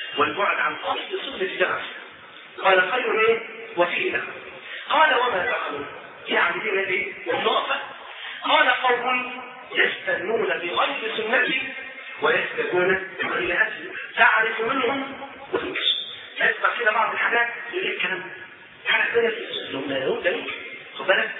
والبعد عن خالص سنة جمع قال خير ايه وفيه له قال وما فعلوا يعني دي ايه النقطة قال قوم يستنون بغير سنتي ويستنون بغير هدي تعرف منهم وتنكش يسمع كده بعض الحاجات يقول ايه الكلام حاجة ثانية لما يهود ده خد بالك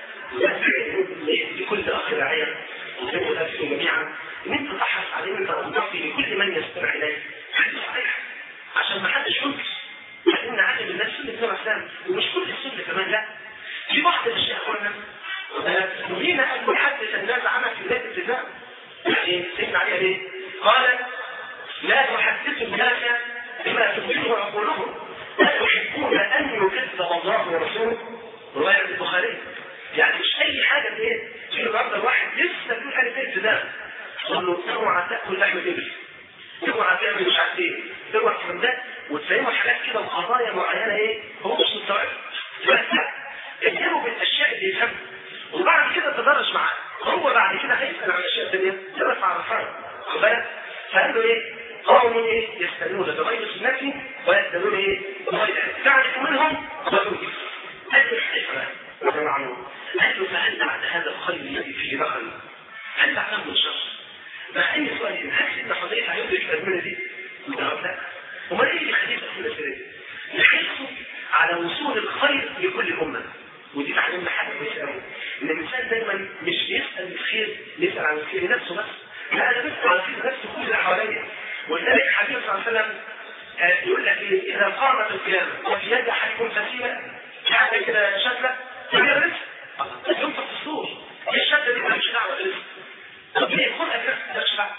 لكل اخ رعاية وزيبوا نفسه جميعا ان انت تحرص عليه انت وتضفي لكل من يستمع اليك حديث صحيح عشان ما حدش ينكر عايزين نعلم الناس سنة النبي الاسلام ومش كل السنة كمان لا في بعض الاشياء قلنا نهينا ان نحدث الناس عنها في بداية الالتزام يعني سيدنا عليها ليه؟ قال لا تحدثوا الناس بما تبطله عقولهم لا يحبون ان يكذب الله ورسوله رواية البخاري يعني مش اي حاجة ايه في النهارده الواحد لسه بيقول حاجة زي التزام تقول له اوعى تاكل لحم الابل اوعى تعمل مش عارف ايه اوعى تعمل ده وتفهمه حاجات كده وقضايا معينه ايه هو مش مستوعب بس اديله بالاشياء اللي يفهمها وبعد كده تدرج معاه هو بعد كده هيسال عن الاشياء الثانيه يرفع رفعه خد بالك فقال له ايه قوم ايه يستنون بغير سنتي ويستنون ايه بغير تعرف منهم وتنكر قال له الحكمه وده معلوم قال له فهل بعد هذا الخير الذي فيه دخل هل تعلم من شر مع ان سؤالين هل سيدنا حذيفه هيدرك الازمنه دي؟ الجواب لا امال ايه اللي يخليه يدخل الاسئله دي؟ يحرصوا على وصول الخير لكل امه ودي تعلمنا حاجه كويسه قوي ان الانسان دايما مش يسال الخير يسال عن الخير لنفسه بس لا انا بسال عن الخير نفسه كل اللي حواليا ولذلك الحبيب صلى الله عليه وسلم يقول لك ايه اذا قامت القيامه وفي يد احدكم فسيله قاعده كده شكله فهي رزق ينفخ في الصور ايه الشكله دي مالكش دعوه برزق طب ليه خدها كده تشفع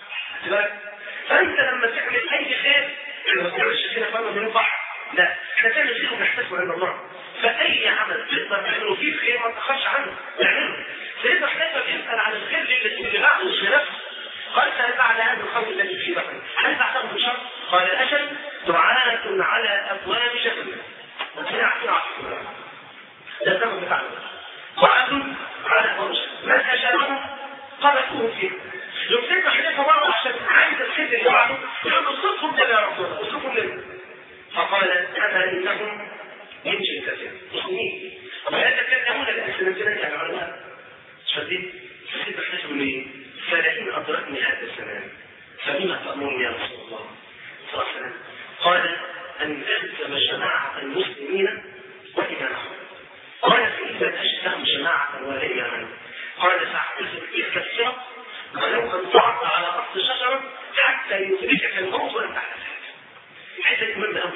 فانت لما تعمل اي خير ما تعملش كده فاهم من البحر لا احنا تعمل خير ونحتسبه عند الله فاي عمل تقدر تعمله فيه خير ما تخافش عنه اعمله سيدنا حذيفه بيسال عن الخير اللي بعده مش لنفسه قال هل بعد هذا الخوف الذي في بطني هل بعده بشر قال الاجل دعاة على ابواب جهنم ربنا يعطينا عافيه ده الزمن بتاعنا دعاة على ابواب جهنم من اجلهم قذفوه فيه لو سيدنا حذيفه بقى عشان عايز الخير اللي بعده يقول له صدقهم ده يا رسول الله صدقهم ليه فقال اما انهم يمشي كثير مسلمين ولا يتكلمون الاسلاميين عن العلماء شديد سيدنا حذيفه من ايه فلئن أدركني هذا الزمان فبما تأمرني يا رسول الله صلى الله عليه وسلم قال أن ألزم جماعة المسلمين وإمامهم قال فإن لم أجد لهم جماعة ولا إماما قال فاعتزل تلك الفرق ولو أن تعط على أصل شجرة حتى يدركك الموت وأنت على ذلك حتى المهم أوي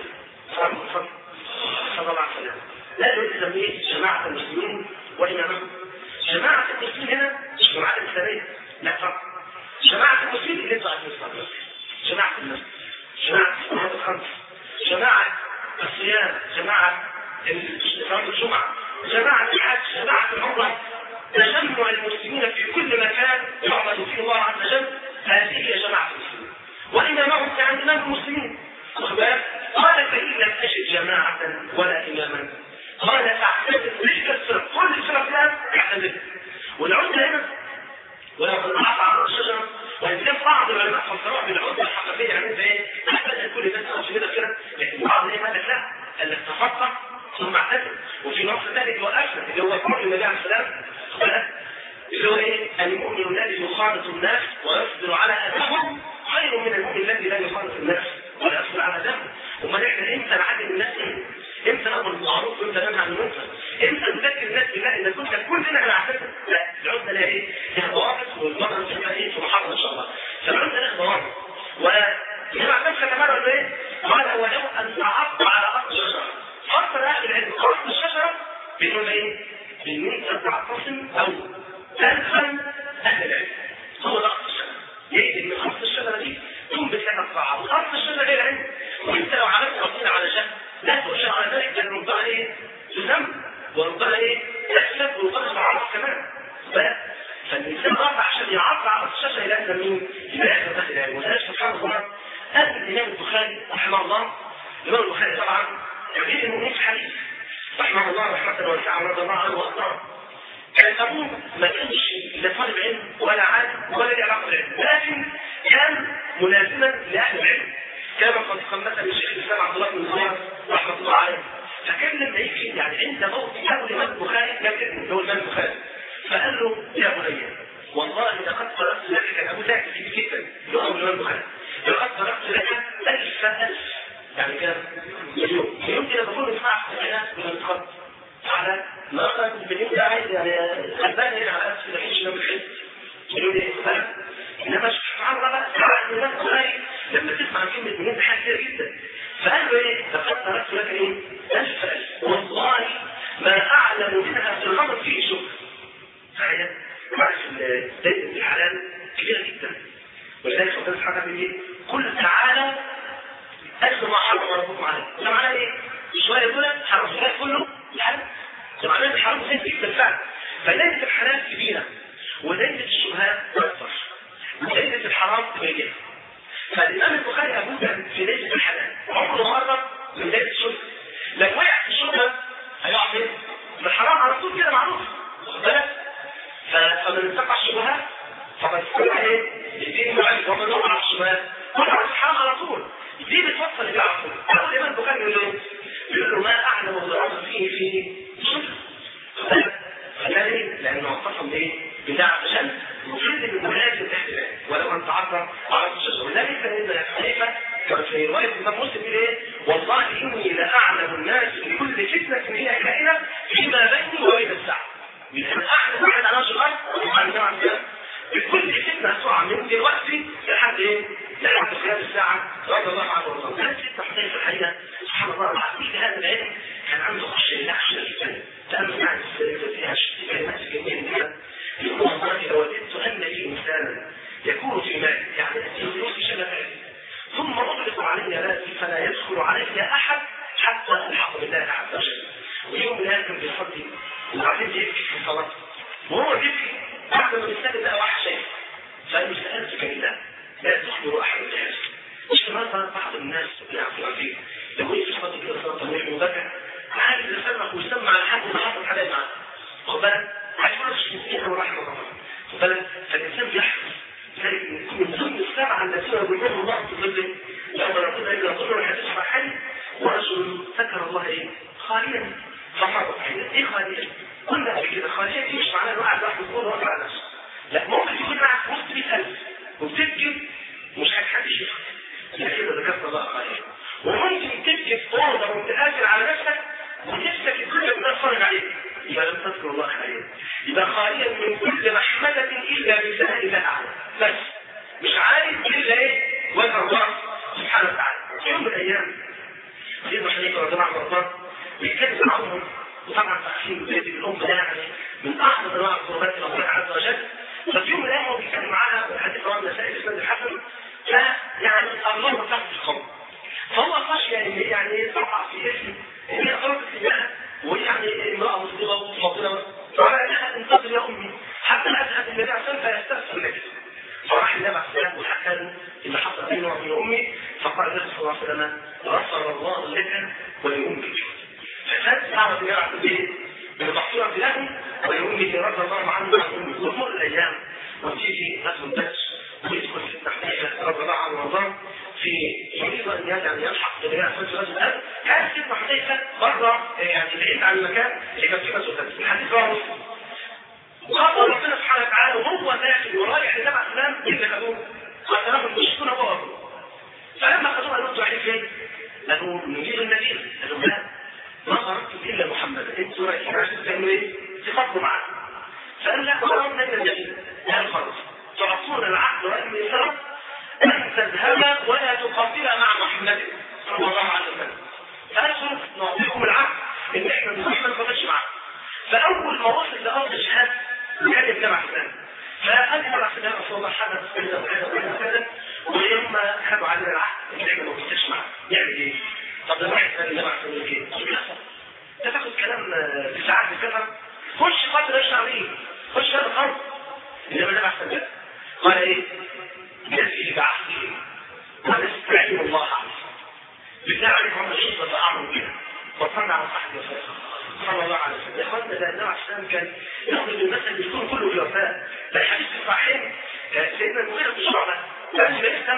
صلى الله عليه وسلم لا يلزم ايه جماعة المسلمين وإمامهم جماعة المسلمين هنا مش جماعة الإسلامية لا فرق جماعة المسلمين اللي انتوا عارفين الصلاة جماعة المسلمين جماعة الصلاة الخمس جماعة الصيام جماعة صلاة الجمعة جماعة الحج جماعة العمرة تجمع المسلمين في كل مكان يعبد فيه الله عز وجل هذه هي جماعة المسلمين وإمامهم كان إمام المسلمين قال فإن لم أجد جماعة ولا إماما قال فاعتذر تلك الفرق كل الفرق لها اعتذر والعزلة هنا ولو كنت عطى على الشجرة وإن كان بعض العلماء فسروها بالعزلة الحقيقية يعني انت ايه أحسن كل الناس أو كده كده لكن بعض ايه قال لك لا قال لك تفقه ثم اعتذر وفي نص ثالث هو أسلم اللي هو قول النبي عليه السلام اللي هو ايه المؤمن الذي يخالط الناس ويصبر على أذاهم خير من المؤمن الذي لا يخالط الناس ولا يصبر على أذاهم امال احنا امتى نعلم الناس ايه؟ امتى نامر بالمعروف وامتى ننهى عن المنكر؟ امتى نذكر الناس بالله ان كنت كلنا هنعتذر؟ لا العزله لها ايه؟ لها ضوابط والمره ان شاء الله ايه في محاضره ان شاء الله. فالعزله لها ضوابط. وجمع الناس خلي بالك ولا ايه؟ قال هو له ان تعض على اصل الشجره. اصل اهل العلم اصل الشجره بيقول ايه؟ بان انت تعتصم او تلزم اهل العلم. هو ده اصل الشجره. ليه؟ لان اصل الشجره دي تنبت لك الطاعه واصل الشجره هي العلم. وانت لو عملت ربنا على شك لا تؤشر على ذلك لان ربما ايه تذنب وربما ايه تكسب وربما تعرف كمان فالانسان رفع عشان يعرف على الشاشه الى ان مين الى اهل داخل العلم ولذلك سبحان الله قال الامام البخاري رحمه الله الامام البخاري طبعا يريد انه في حديث رحمه الله رحمه واسعه رضي الله عنه وارضاه كان ابوه ما كانش لا طالب علم ولا عالم ولا له علاقه بالعلم لكن كان ملازما لاهل العلم كما قد مثلا الشيخ الاسلام عبد الله بن زهير رحمه الله عليه فكان لما يجي يعني عند موت ابو الامام البخاري كان ابنه هو الامام البخاري فقال له يا بني والله لقد تركت لك كان ابو ذاك في جدا اللي هو الامام البخاري لقد تركت لك الف الف يعني كان مليون مليون كده بقول اسمع في من الخط على ما قد مليون ده عايز يعني غلبان هنا على اساس ما يعيش يوم الحج مليون ايه انما سبحان الله بقى الامام البخاري لما تسمع كلمه مليون ده حاجه كبيره جدا فقال له ايه لقد تركت لك ايه الف الف والله ما اعلم منها في الامر فيه شكر تخيل معرفة دايما الحلال كبيرة جدا ولذلك ربنا سبحانه وتعالى ايه؟ قل تعالى أجل ما حرم ربكم عليه ده معناه ايه؟ شوية دول حرم الحلال كله الحلال ده معناه الحرام زين جدا فعلا فدايرة الحلال كبيرة ودايرة الشبهات أكثر ودايرة الحرام قليلة فالإمام البخاري أبوه في دايرة الحلال عمره مرة من دايرة الشبهة لو وقع في الشبهة هيقع فين؟ في الحرام على طول كده معروف واخد بالك؟ فمن اتقى الشبهات فقد استمع ايه؟ الدين معالج ومن وقع على الشبهات وقع على الحرام على طول دي بتوصل الى على طول اول الامام البخاري يقول له يقول له ما اعلم الضرر فيه في الشبهه فده ليه؟ لانه اعتصم بايه؟ بدعة عشان يفيد من ولاية الاحتلال ولو ان تعرض على الشجره ولذلك كان ابن حنيفه كان في روايه الامام مسلم يقول ايه؟ والله اني لاعلم الناس بكل فتنه هي كائنه فيما بيني وبين الساعه من احد واحد على وجه الارض وعلى الجامعه كده بكل فتنه هتقع من دلوقتي لحد ايه؟ لحد خلال الساعه رضي الله عنه وارضاه. كانت ستة حسين في الحقيقه سبحان الله العظيم هذا العلم كان عنده خشيه الله عشان جدا تامل مع فيها كلمات جميله جدا يقول والله لو وددت ان لي انسانا يكون في مالي يعني الفلوس شبكه ثم اطلق علي راسي فلا يدخل علي احد حتى الحق بالله عز وجل ويوم من الايام كان بيصلي وبعدين بيبكي في الصلاة وهو بيبكي بعد ما بيستند لقى واحد شايف فقال له سألتك بالله لا تخبر أحد الناس مش مثلا بعض الناس بيعرفوا فيه لو في صلاة كده صلاة ترويح وبكى عارف يسمعك ويسمع لحد ما حصل حاجة معاه خد بالك عايز يقول لك مسكين ورحمة الله خد بالك فالإنسان بيحفظ ذلك من ضمن السبعة التي يقول الله في ظله لما ربنا إلا ظل الحديث صحيح ورجل ذكر الله إيه خاليا فحرض ايه خالية؟ قلنا قبل كده خالية دي مش معناها انه قاعد واحد يقول واقع على نفسه لا ممكن يكون معك وسط 100000 وبتبكي مش حد يشوفك يبقى كده ذكرت الله خالية وممكن تبكي في اوضه وانت قافل على نفسك ونفسك الدنيا كلها تتفرج عليك يبقى لم تذكر الله خاليا يبقى خاليا من كل محمدة الا بسهل الله اعلم بس مش عارف الا ايه وجه الله سبحانه وتعالى في يوم من الايام سيدنا حنيفه رضي الله عنه بيتكلم عنهم وطبعا تقسيم بيت الام ده يعني من اعظم انواع القربات الى الله عز وجل ففي يوم من الايام هو بيتكلم معاها والحديث رواه النسائي الاسناد الحسن فيعني الله تحت القوم فهو خشي ان يعني تقع في اسم ان هي خرجت لله ويعني امراه مسلمه وفاضله فقال لها انتظر يا امي حتى اذهب النبي عليه الصلاه والسلام فيستغفر لك فراح النبي عليه الصلاه والسلام وحكى له اللي حصل بينه وبين امي فقال النبي صلى الله عليه وسلم غفر الله لك ولامك فالناس تعرف ان يلعب بايه؟ بمحصوره له ولامه رضي الله عنه وعن امه وتمر الايام وتيجي غزو البدر ويدخل سيدنا حذيفه رضي الله عنه وارضاه في يريد ان يعني يلحق بالنبي عليه الصلاه والسلام كان سيدنا حذيفه بره يعني بعيد عن المكان اللي كان فيه غزو البدر الحديث رواه مسلم وقال ربنا سبحانه وتعالى وهو داخل ورايح للنبي عليه السلام اذا خدوه قاتلهم المشركون وهو فلما خدوه قالوا انتوا رايحين فين؟ قالوا نجيب المدينه قالوا لا ما خرجتم الا محمدا انتوا رايحين عشان تعملوا ايه؟ تفضلوا معاه فقال لا خرجنا الى المدينه قال خلاص تعطون العقل وان يسرق ان تذهب ولا تقاتل مع محمد صلى الله عليه وسلم فقال خلاص نعطيكم العقل ان احنا نروح ما نقاتلش معاه فاول ما وصل لارض الجهاد كان الجامع الاسلامي فقال له رسول الله رسول الله حدث كذا وكذا وكذا وكذا ولما خدوا علينا العهد ان احنا ما نقاتلش معاه يعمل ايه؟ طب ده واحد قال الجامع الاسلامي كده انت تاخد كلام في ساعات الكفر خش قاتل ايش عليه خش هذا الارض انما النبي احسن كده قال ايه؟ يأتي بعهده قال استعين الله عليه بالله عليكم هم الشرطة فأعمل كده وصلنا على صاحبي وصلنا صلى الله عليه وسلم يا اخوانا ده النبي عليه السلام كان ياخذ المثل بيكون كله في وفاء ده الحديث الصحيح سيدنا المغيرة بن شعبة قبل ما يسلم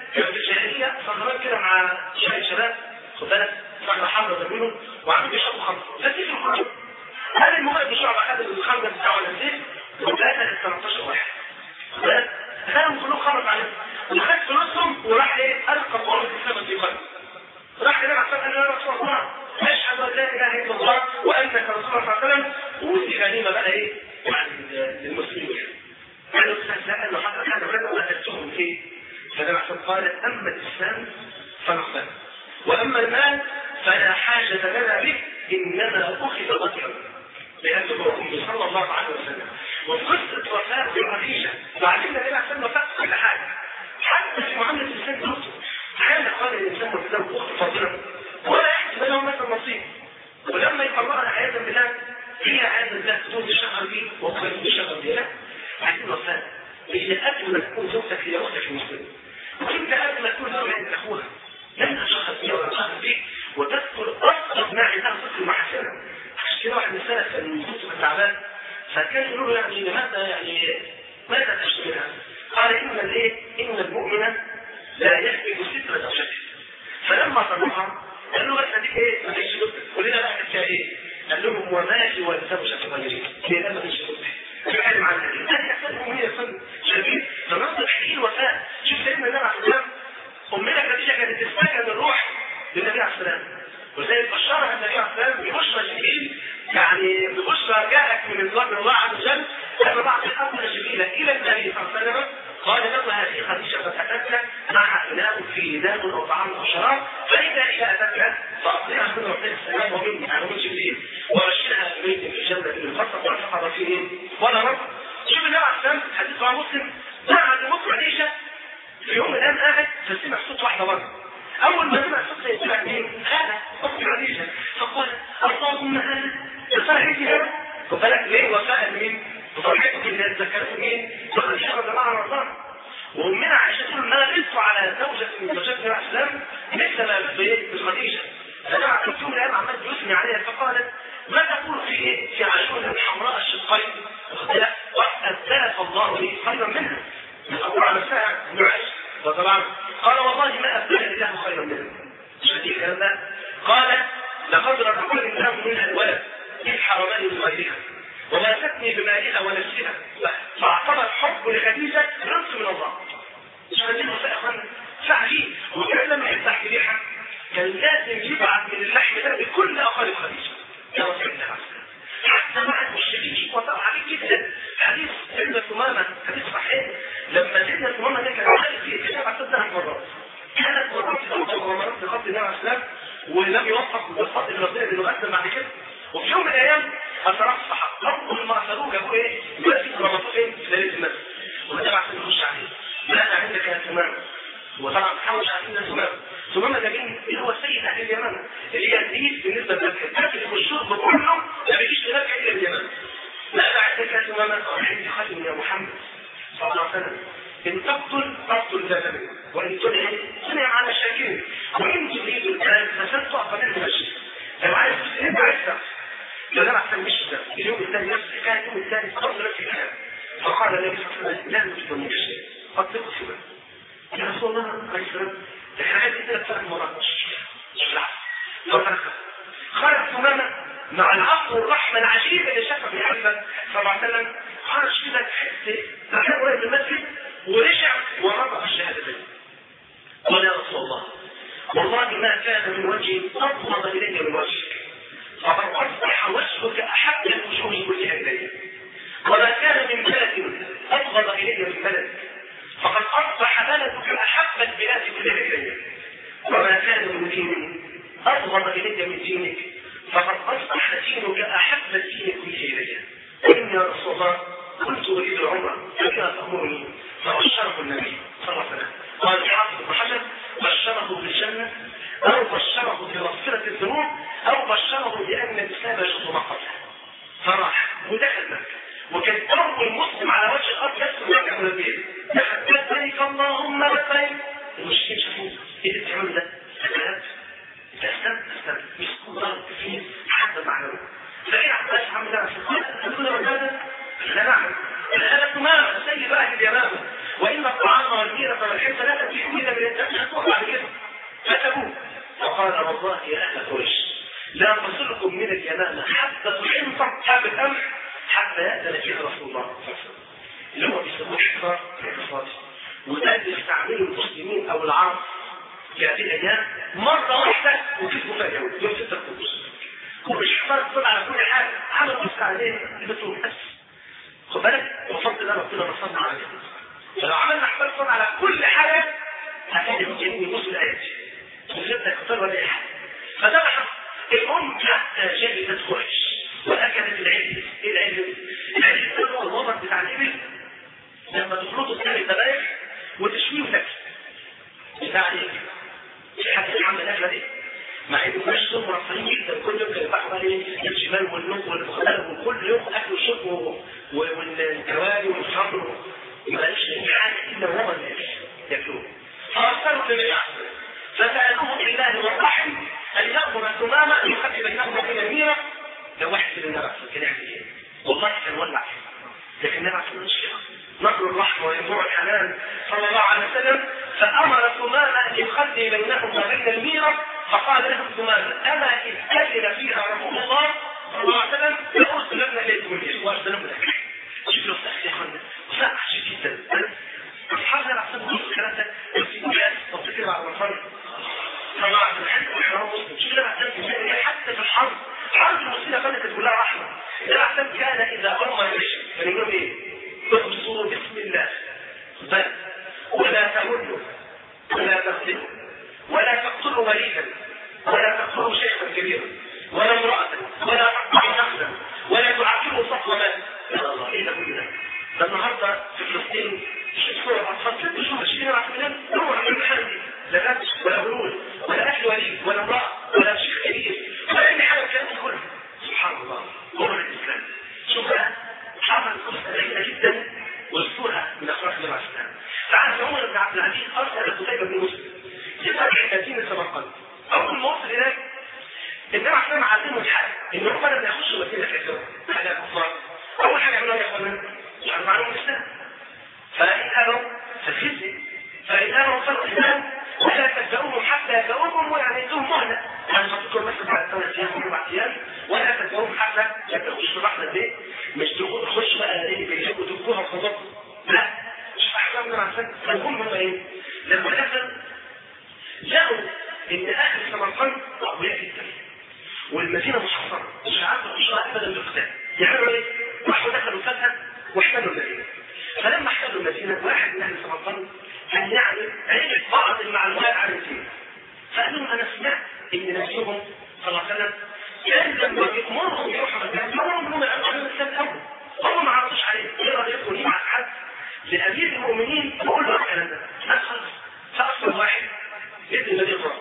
كان في الجاهليه صغران كده مع شويه شباب خد بالك صغر حمراء زي وعامل بيشربوا خمر فسيف الخمر هل المغرب بشعب اخذ الخمر بتاعه ولا الزيت وثلاثه ل 18 واحد خد بالك خدهم كلهم خمر عليهم وخد فلوسهم وراح ايه القى قرآن الاسلام في قلبه راح كده عشان قال له رسول الله اشهد ان لا اله الا الله وانك رسول الله صلى الله عليه وسلم ودي غنيمه بقى ايه يعني للمسلمين قالوا لا انه حصل حاجه كذا وقتلتهم فيه فده عشان قال اما الاسلام فنقبل واما المال فلا حاجه لنا به انما اخذ وطئا لانه هو صلى الله عليه وسلم وفي قصه وفاه الرخيشه وعلمنا ليه عشان وفاه كل حاجه حتى في معامله الانسان نفسه كان قال الانسان والسلام اخت فاضله ولا يحسب له مثل نصيب ولما يطلعنا عياذا بالله هي عياذا بالله تكون تشغل بيه وهو يشغل بيه لا عايزين وفاه هي قبل ما تكون زوجتك هي اختك المسلمه وانت قبل ما تكون زوجتك انت اخوها لن تشخص بيها ولا تشخص بيك وتذكر اصغر ما عندها تذكر محاسنها عشان كده واحد من السلف كان من كتب تعبان فكان يقول له يعني لماذا يعني ماذا تشتملها؟ قال ان الايه؟ ان المؤمن لا يحمل سترة زوجته فلما طلعها قال له بس دي ايه؟ ما فيش زوجتك ولنا بقى فيها ايه؟ قال لهم ومالي والزوجة غيري هي ما فيش زوجتك بيتكلم عن النبي هذه احسن امنيه فن شايفين فنظر حقيقي الوفاء شوف سيدنا النبي عليه السلام امنا خديجه كانت تستجد الروح للنبي عليه السلام وزي بشرها النبي عليه السلام ببشرى جبريل يعني ببشرى جاءت من الله من الله عز وجل ان بعض الامر جبريل الى النبي صلى الله عليه وسلم قال له هذه خديجه قد اتتك مع اناء في دام او طعام او شراب فاذا الى اتتك فاطلعها من ربنا السلام ومن يعني من جبريل وبشرها ببيت في جنه المفصل والفقر فيه ولا رب شوف النبي عليه السلام حديث مع مسلم بعد موت خديجه في يوم من الايام قاعد فسمع صوت واحده بره اول ما سمع صوت سيدنا مين؟ هذا اخت خديجه فقال اللهم هذا لصاحبي هذا خد بالك ليه وفاء مين؟ وفرحته اللي اتذكرت مين؟ فخديجه رضي الله عنها وارضاها وامنا عائشه تقول ما لبثت على زوجه من زوجات النبي عليه السلام مثل ما بخديجه فجمع في يوم من الايام عمال يثني عليها فقالت ما تقول في ايه؟ في عاشور الحمراء الشقين وأبدلك الله لي خيرا منها أقول على ساعة ابن عائشة وطبعا قال والله ما أبدلني الله خيرا منها شديد الكلام ده قال لقد رزقني الله منها الولد إذ حرمني من غيرها وماتتني بمالها ونفسها فاعتبر حب لخديجة رزق من الله مش خديجة يا اخوانا فعلي وكان لما يفتح ريحة كان لازم يبعث من اللحم ده لكل اقارب خديجة يا رسول الله حتى مع المشركين وطبعا عليه جدا حديث سيدنا ثمامة حديث صحيح لما سيدنا ثمامة ده كان عارف في اتجاه ثلاث مرات ثلاث مرات في مرات في خط النبي عليه السلام ولم يوفق بالخط الرسول اللي قدم بعد كده وفي يوم من الايام اثر الصحابه اول ما اثروه جابوه ايه؟ يبقى في رمضان في ليله المسجد وده بعد يخش عليه ماذا عندك يا ثمامة؟ وطبعا محمد عارفين ده ثمامة ثمامة ده مين؟ اللي هو السيد اهل اليمن اللي هي الدين بالنسبه للمكه الاكل والشرب كله ما بيجيش لمكه الا اليمن ماذا عندك يا ثمامة؟ عندي خاتم يا محمد صلى الله عليه وسلم ان تقتل تقتل ذات وان تنعم تنعم على الشاكرين وان تريد الان فستقع فمن المشي لو عايز انت عايز لو ده احسن مش ده اليوم الثاني نفس الحكايه اليوم الثاني برضه نفس الكلام فقال النبي صلى الله عليه وسلم لا تستنوش قد تقتل فيما يا رسول الله عليه السلام احنا عايزين ثلاث ثلاث مرات مش بالعكس خرج ثمامه مع العفو والرحمه العجيبه اللي شافها في محمد صلى الله عليه وسلم خرج كده تحس مكان قريب من المسجد ورجع ورفع الشهادتين قال يا رسول الله والله ما كان من وجهي اضغط الي من وجهك فقد اصبح وجهك احب الوجوه كلها الي وما كان من بلد ابغض الي من بلدك فقد اصبح بلدك احب البلاد كلها الي وما كان من دين ابغض الي من دينك فقد اصبح دينك احب الدين كله الي واني يا رسول الله كنت اريد العمره فكان تامرني فبشره النبي صلى الله عليه وسلم قال الحافظ بن حجر بشره بالجنه او بشره بمغفره الذنوب او بشره بان الاسلام يجوز ما قبله فراح ودخل مكه وكان اول مسلم على وجه الارض يدخل مكه من البيت دخل لبيك اللهم لبيك المشركين شافوه ايه اللي بتعمله ده؟ استنى انت استنى استنى مش ضرب فيه حتى معنوي فايه عباس عم ده في القلب تقول له ماذا؟ لا نعم هذا تمام سيد اهل اليمامه وان فان الطعام والميرة والحنطة لا تأتيكم الا من الدم بعد كده فتبوه فقال والله يا اهل قريش لا تصلكم من اليمامة حتى تحنط حابة قمح حتى يأذن فيها رسول الله صلى الله عليه وسلم اللي هو بيسموه حصار اقتصادي وده بيستعمله المسلمين او العرب في هذه الايام مره واحده وكسبوا فيها اليهود يوم 6 اكتوبر ومش حصار اقتصاد على كل حاجه عمل بص عليه البترول بس خد بالك وفضل الله ربنا نصرنا على كده فلو عملنا حصار اقتصاد على كل حاجه هتلاقي المسلمين يبصوا الايات من غير تكتر ولا اي حاجه فده اللي حصل الام حتى شهدت قريش واكلت العلم ايه العلم؟ العلم ده هو الوضع بتاع الابل لما تخلطوا الثاني الذبائح وتشويه لك بتاع ايه؟ في حد يعمل الاكله دي مع ان الناس دول مرفهين جدا كل يوم كانوا يفتحوا بقى ايه الشمال والنوم والمختلف وكل يوم اكل وشرب والكواري والخمر ما قالش اي حاجه الا وهو الاكل ياكلوه فارسلوا النبي فسالوه بالله والرحم ان يامر ثمامه يخفي بينهم وبين الميره لو واحد في النبي كان يعمل ايه؟ والله كان ولع لكن النبي عليه الصلاه والسلام نقل الرحمة وينبوع الحنان صلى الله عليه وسلم فأمر ثمامة أن يخلي بينهم وبين الميرة فقال له ثمامة أما إذ أذن فيها رسول الله صلى الله عليه وسلم لأرسلن إليكم الجيش وأرسلن لك شوف له استخدام يا أخوانا وساعة عشان جدا أصحاب النبي عليه الصلاة والسلام في ناس تفتكر بعد الفرق صلى الله عليه وسلم وإحرام مسلم شوف النبي عليه الصلاة حتى في الحرب حرب المسلمين كانت كلها رحمة النبي عليه الصلاة كان إذا أمر يمشي كان يقول إيه؟ اغسلوا بسم الله بل ولا تملوا ولا تغسلوا ولا تقتلوا مريضا ولا تقتلوا شيخا كبيرا ولا امرأة ولا تقطعوا نخلا ولا تعاقبوا صفو مال يا الله ايه ده كل ده ده النهارده في فلسطين صور اطفال ست شهور 20 عقلان روح من الحاله دي لا غش ولا هرول ولا اهل وليد ولا امراه ولا شيخ كبير ولا اي حاجه الكلام ده كله سبحان الله امر الاسلام شوف بقى حصل قصه جيده جدا واذكرها من اخلاق النبي عليه السلام تعال عمر بن عبد العزيز ارسل قتيبه بن مسلم لفتح مدينه سمرقند اول ما وصل هناك النبي عليه السلام علمه الحاجه ان هم لما يخشوا مدينه كافره حاجه كفار اول حاجه يعملوها يا اخوانا يعرفوا عنهم الاسلام فإن أبوا فالخزي فإن أبوا فالإسلام ولا تبدأوهم حتى يبدأوهم يعني يدوهم مهلة يعني فتذكر مثلا بعد ثلاث أيام أو أربع أيام ولا تبدأوهم حتى يبدأوش في الرحلة دي مش تقول خش بقى ايه بيجيبوا تبقوها الخضار لا مش أحلام من عشان فالهم هم إيه لما دخل لقوا إن أهل سمرقند أقوياء جدا والمدينة محصنة مش عارفة تخشها أبدا بالقتال يعملوا إيه؟ راحوا دخلوا فجأة واحتلوا المدينة فلما احتلوا المدينة واحد من اهل سمرقند كان يعني عرف بعض المعلومات عن الدين فقال لهم انا سمعت ان نبيهم صلى الله عليه وسلم كان لما يأمرهم يروحوا مكان يأمرهم انهم يعرفوا عن الاسلام الاول هم ما عرفوش عليه ايه رايكم يبعت حد لامير المؤمنين يقول له الكلام ده لا خلاص فاصل واحد ابن النبي يقرا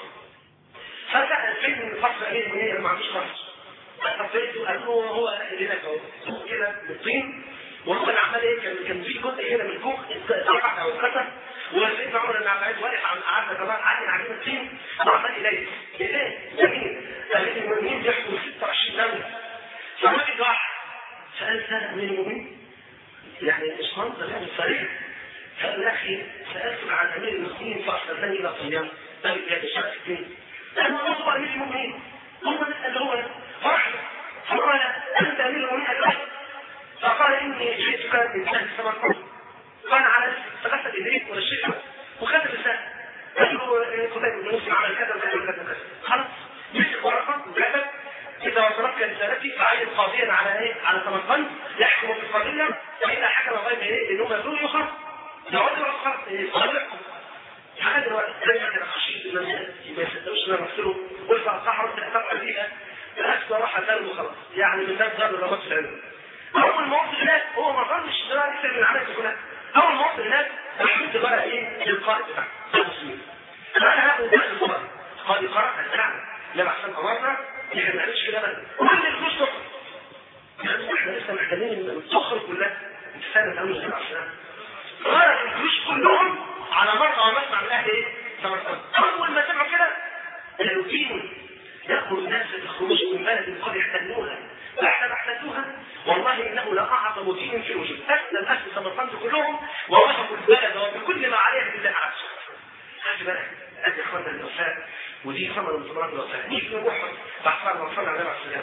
فسال فين فصل امير المؤمنين ما عندوش فصل فصلته قال له هو هناك اهو كده بالطين وهو اللي عمال ايه كان كان في جزء هنا من الكوخ اتقطع او اتكسر وسيدنا عمر بن عبد العزيز واقف عن قعدنا كمان عين عجين الطين وعمال اليه ايه جميل امير المؤمنين بيحكوا 26 دوله فالراجل راح سال سال امير المؤمنين يعني مش منظر يعني صريح فقال يا اخي سالت عن امير المؤمنين فارسلني الى صيام قال بلاد الشمس اثنين قال هو امير المؤمنين هو اللي هو فرح فقال انت امير المؤمنين قال فقال اني جئتك من اهل سمرقند قال على فغسل ايديه ونشفه وخد الرساله قال له قتيبة بن مسلم عمل كذا وكذا وكذا وكذا خلاص مسك ورقه وكتب اذا وصلتك رسالتي فعين قاضيا على ايه؟ على سمرقند يحكم في القضيه واذا حكم غير ايه؟ انهم يزوروا يخرج يقعد يخرج يحكم لحد دلوقتي دايما كان خشيت ان ما يصدقوش ان انا اغسله قلت اصحى تحتاج فيها الاكل راح ثاني وخلاص يعني من باب ضرب الرماد في العلم اول ما وصل هناك هو ما ظنش ان هو يكسب من العمليه كلها اول ما وصل هناك رحمت بقى ايه القائد بتاعه المسلمين انا هاخد بقى القائد قائد قرأ الدعم لما عشان امرنا احنا ما نعملش كده بقى كل الفلوس تخرج يعني احنا لسه محتاجين تخرج كلها انت فاهم الاول ازاي عشان غير الفلوس كلهم على مرة ومسمع من اهل ايه؟ سمرقند اول ما سمعوا كده قالوا فيهم يأمر الناس بالخروج من بلد قد احتلوها فاحنا احتلوها والله انه لاعظم اعظم دين في الوجود اسلم اهل سمرقند كلهم ووهبوا البلد وبكل ما عليها من ذكرات خلي بالك ادي اخواننا الوفاء ودي ثمره من ثمرات الوفاء نيجي نروح بعد ما وصلنا عليه السلام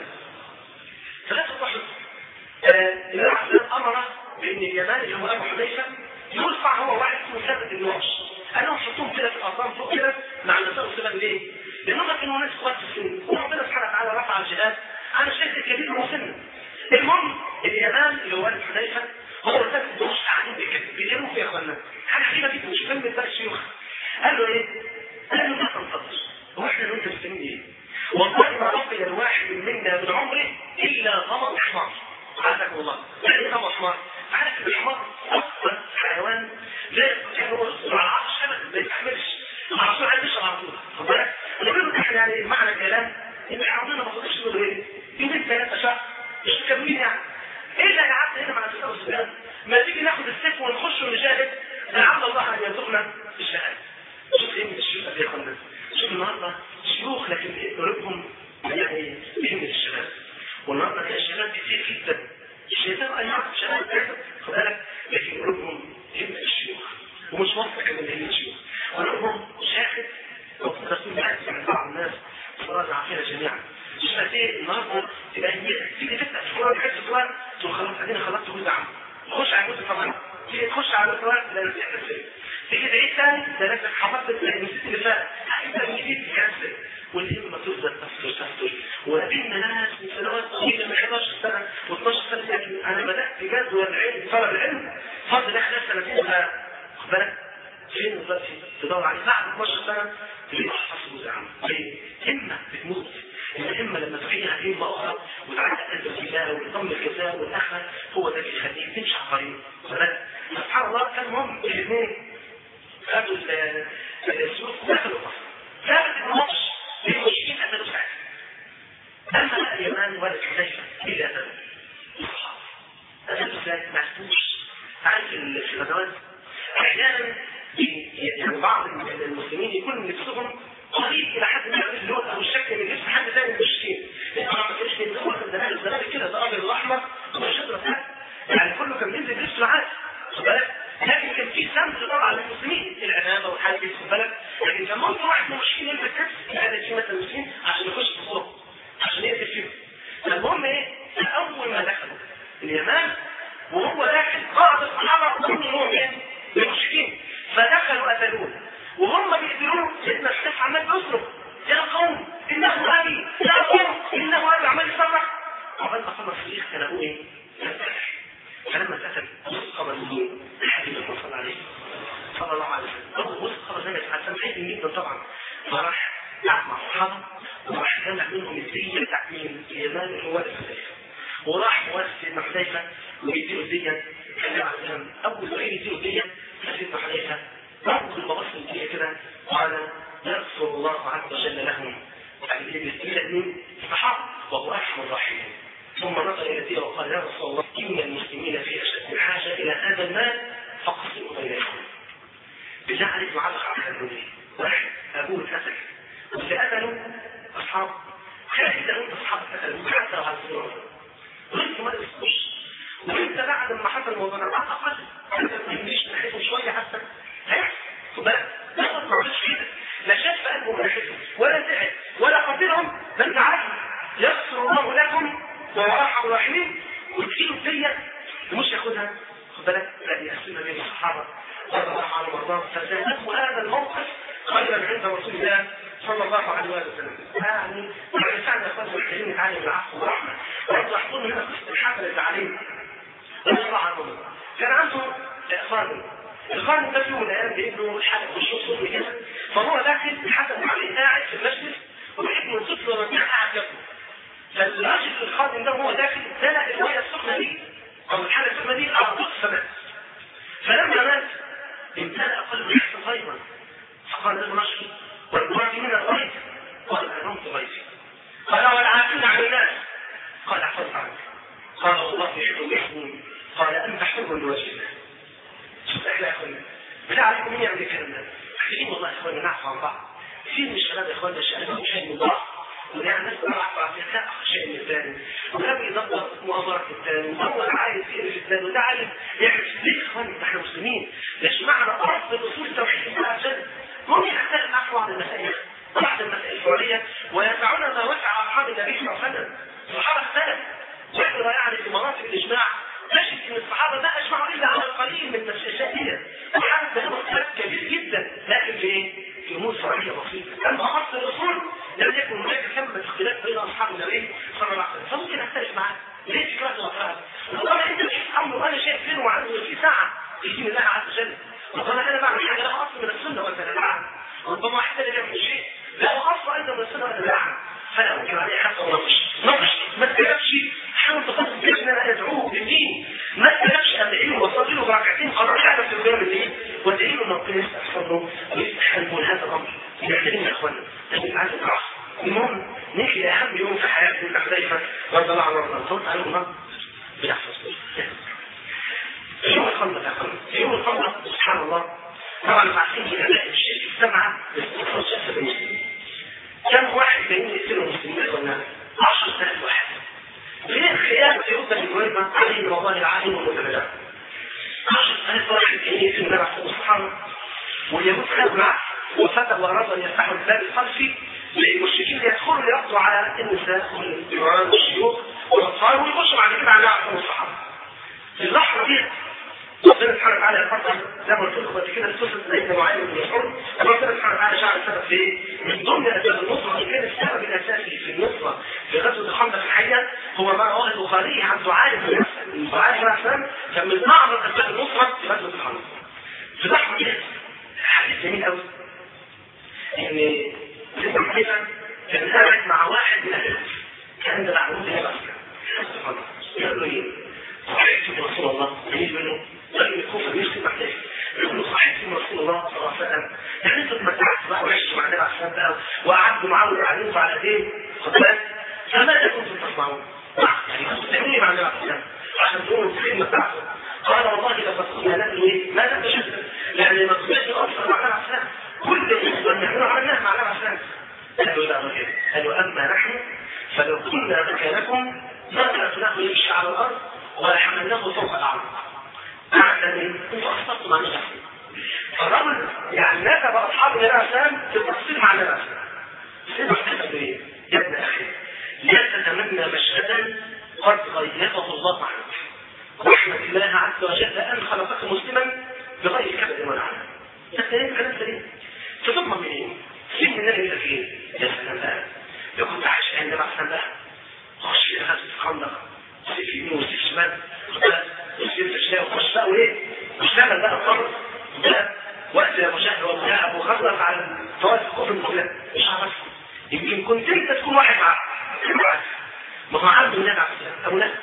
ثلاثة واحد النبي عليه السلام امر بان اليمان اللي هو ابو حذيفه يرفع هو واحد اسمه ثابت بن وحش قال لهم حطوهم كده في الاطراف فوق كده مع النساء والسلام ليه؟ لانهم كانوا ناس اخوات في السن وربنا سبحانه وتعالى رفع الجهاد على الشيخ الكبير المسن المهم اليمان اللي هو والد حذيفه هو ثابت بن وحش قاعدين بيتكلموا بيتكلموا في يا اخوانا حاجه غريبه جدا مش فاهم بقى الشيوخ قال له ايه؟ قال له ما تنتظر هو احنا وانت مستنيين ايه؟ والله ما بقي الواحد منا من عمره الا غمض حمار عزكم الله يعني ايه غمض حمار؟ عارف الحمار اكثر حيوان لا يستطيع هو يصبر على العرش ابدا ما يستحملش الرسول عايز يشرب على طول خد بالك؟ انا بقول لك يعني معنى الكلام ان عرضنا ما فضلش نقول ايه؟ يومين ثلاثه شهر مش مكملين يعني الا اللي قعدت هنا مع النساء والصبيان ما تيجي ناخد السيف ونخش ونجاهد لعل الله ان يرزقنا الشهاده شوف ايه من الشيوخ يا اخوانا شوف النهارده شيوخ لكن قلوبهم يعني بهمة الشباب والنهارده تلاقي الشباب كتير جدا الشيطان اي نعم شباب كده خد بالك لكن قلوبهم همة الشيوخ ومش واثق ان هي الشيوخ قلوبهم شاخد وتصير معاك من بعض الناس صراحة عافينا جميعا مش ايه النهارده تبقى هي تيجي تفتح في القرآن تحس القرآن تقول خلاص ادينا خلصت جزء عام تخش على جزء طبعا تيجي تخش على القرآن تلاقي نفسك تفسير تيجي تعيد ثاني تلاقي نفسك حفظت النسيت اللي فات هتبدا من جديد تكسر والهمة تفضل تفضل تفضل وقابلنا ناس من سنوات طويلة من 11 سنة و12 سنة يعني أنا بدأت بجد والعلم طلب العلم فضل ده خلال سنتين بقى خد بالك فين دلوقتي تدور عليه بعد 12 سنة تلاقيه حفظ جزء عام ليه؟ همة بتموت الهمة لما تحييها همة أخرى وتعدى أنت الكتاب وتضم الكتاب والآخرة هو ده اللي يخليك تمشي على الطريق خد بالك سبحان الله كان مهم الاثنين خدوا السلوك دخلوا القصر ثابت الماتش للمشركين أسدوا ساعتها أما بقى اليمان ولا حذيفة إلا أسدوا أسدوا ساعتها ما عرفوش عارف في الغزوات أحيانا يعني بعض المسلمين يكون نفسهم قريب إلى حد ما من اللون أو الشكل من نفس حد ثاني من المشركين لأن طبعا ما كانش بينزلوا في الزمان الزمان كده ده أبيض وأحمر وشجرة ساعات يعني كله كان بينزل لبسه عادي خد بالك لكن كان في سمت طبعا للمسلمين العمامه والحاجه دي خد بالك لكن كان ممكن واحد من المشركين يلبس لبس يقعد في مثلا المسلمين عشان يخش في الصف عشان يقتل فيهم فالمهم ايه اول ما دخلوا اليمن وهو داخل بعض الصحابه كلهم مين؟ المشركين فدخلوا قتلوه وهم بيقتلوه سيدنا الشيخ عمال بيصرخ يا قوم انه ابي يا قوم انه ابي عمال يصرخ عقبال ما خلص الشيخ كان ابوه ايه؟ فلما اتقتل وصل خبر مين؟ الحبيب صلى الله عليه صلى الله عليه وسلم وصل خبر النبي صلى الله عليه وسلم جدا طبعا فراح قعد مع الصحابه وراح جمع منهم الدية بتاعت مين؟ اليمان اللي هو الحذيفه وراح مواسي سيدنا حذيفه ويديله الدية كان عليه السلام اول ما يديله الدية سيدنا حذيفه اول ما بص الدية كده قال يغفر الله عز وجل لهم يعني الدية مين؟ الصحابه وهو ارحم الراحمين ثم نظر الى الدية وقال يا رسول الله ان المسلمين في اشد الحاجه الى هذا المال فقسموا بينهم بالله عليك معلق على الحدود واحد ابوه اتقتل واللي قتلوا اصحاب خالد لو انت اصحاب قتلوا حتى لو على الصدور وانت ما تسكتش وانت بعد ما حصل الموضوع ده على الاقل انت ما تمشيش ناحيتهم شويه حتى هيحصل خد بالك لا ما عملش كده لا شاف في قلبه من ناحيتهم ولا زعل ولا قتلهم ده انت عارف يغفر الله لكم وهو ارحم الراحمين وتجيله الدية ومش ياخدها خد بالك لا يقسمها بين الصحابه رضي الله عنهم وارضاهم فزادته هذا الموقف خيرا عند رسول الله صلى الله عليه وسلم يعني الانسان يا اخواني الكريم يتعلم العفو والرحمه وتلاحظون هنا قصه الحفل اللي عليه رضي الله عنه كان عنده خادم الخادم ده في يوم من الايام بابنه حاله خشوع صوت كده فهو داخل الحسن عليه قاعد في المسجد وابنه طفل رضيع قاعد جنبه فالراجل الخادم ده وهو داخل دلق الميه السخنه دي او الحاله السخنه دي على طول فمات فلما مات امتلأ قلبه حسن غيظا فقال له الرجل والمراجعين الغيظ قال أنمت غيظي قال والعافين عن الناس قال احفظ عنك قال الله يحب يحبون قال أنت حب لوجه الله شوف احنا يا اخوانا بالله عليكم مين يعمل الكلام ده؟ محتاجين والله يا اخوانا نعفو عن بعض كثير من الشباب يا اخوانا شباب شيء من بعض يعني الناس بتعرف فيها شيء من الثاني وده بيدبر مؤامرات الثاني وده عايز يقرف الثاني وده عايز يعمل ليه يا اخوان احنا مسلمين مش معنى اصل الاصول التوحيد الله عز وجل ممكن نختلف معاك بعض المسائل بعض المسائل الفوريه ويدعونا ما وسع اصحاب النبي صلى الله عليه وسلم الصحابه اختلف واحنا يعني في مراتب الاجماع تجد ان الصحابه ما اجمعوا الا على القليل من الاشياء دي الصحابه بينهم اختلاف كبير جدا لكن في ايه؟ في امور فرعيه بسيطه اما اصل الاصول لم يكن هناك ثمه اختلاف بين اصحاب النبي صلى الله عليه وسلم فممكن اختلف معاه ليه فكرة الأفراد؟ وطبعا أنت مش أمر وأنا شايف فين وعنده في ساعة في دين الله عز وجل وطبعا أنا بعمل حاجة لها أصل من السنة والجماعة ربما واحد ثاني يعمل شيء له أصل أيضا من السنة والجماعة فلا ممكن عليه حتى ونقش نقش ما تكلفش حاول تخصص كيف ان انا ادعوه بالدين ما تكلفش ادعي له واصلي له بركعتين قرار حاجه في القيام الليل وادعي له ان ربنا يستغفر له ويفتح قلبه لهذا الامر محتاجين يا اخوانا لازم عايز نعرف المهم نيجي لاهم يوم في حياه ابن حذيفه رضي الله عنه وارضاه صوت عليه الله بيحفظ يوم الخندق يا اخوانا يوم الخندق سبحان الله طبعا عارفين ان الشرك السبعه استغفار شخص المسلمين كم واحد جايين يقتلوا المسلمين قلنا 10000 واحد غير خيانة يوسف الجويبة عليه والله العالم والمتبدع 10000 واحد جايين يقتلوا النبي عليه الصحابة واليهود خدوا معه وفتح وأرادوا أن يفتحوا الباب الخلفي للمشركين يدخلوا يقضوا على النساء والجيران والشيوخ والأطفال ويخشوا بعد كده على النبي الصحابة في اللحظة دي ربنا سبحانه وتعالى يفضل زي ما قلت لكم قبل كده في قصه سيدنا معاذ بن مسعود ربنا سبحانه وتعالى جعل السبب في ايه؟ من ضمن اسباب النصره اللي كان السبب الاساسي في النصره في غزوه الخندق الحيه هو ما رواه البخاري عن دعاء بن مسعود دعاء بن مسعود كان من اعظم اسباب النصره في غزوه الخندق في اللحظه دي حديث جميل قوي ان سيدنا حنيفه كان قاعد مع واحد من اهل كان ده معلوم يا بس يقول له ايه؟ صحيح رسول الله يجي منه رجل الكفر بيشتم محتاج يقول له صحيح رسول الله صلى الله عليه وسلم يعني انت اتمتعت بقى وعشت مع النبي عليه الصلاه والسلام وقعدت معاه وقعدتوا على ايه؟ خد بالك فماذا كنتم تصنعون؟ يعني كنتوا تعملوا مع النبي عليه الصلاه والسلام عشان تقولوا الخدمه بتاعته قال والله لو كنا ناكل ايه؟ ما لم تشد يعني ما كناش نقصر مع النبي عليه الصلاه كل اللي نعمله عملناه مع النبي عليه الصلاه قالوا لا رجل قالوا اما نحن فلو كنا مكانكم ما تركناه يمشي على الارض ولا حملناه فوق الارض أعلم أنتوا أخطأتوا مع نفسك فالرجل يعني نسب أصحاب النبي عليه السلام في التفصيل مع النبي عليه السلام يا ابن أخي لا تتمنى مشهدا قد غيبه الله عنك رحمة الله عز وجل أن خلقك مسلما بغير كبد ولا عمل تستريد كلام سليم تضمن من ايه؟ فين من النبي فين؟ يا سلام بقى لو كنت عايش عند النبي عليه السلام خش في غزوة الخندق سيف يمين وسيف شمال يصير في الشارع وخش بقى وايه واشتغل بقى الارض ده وقت يا مشاهد وبتاع ابو خلص على فوائد الكفر المخلد مش عارف يمكن كنت انت تكون واحد معاه ما هو عبد النبي عليه السلام ابو نبي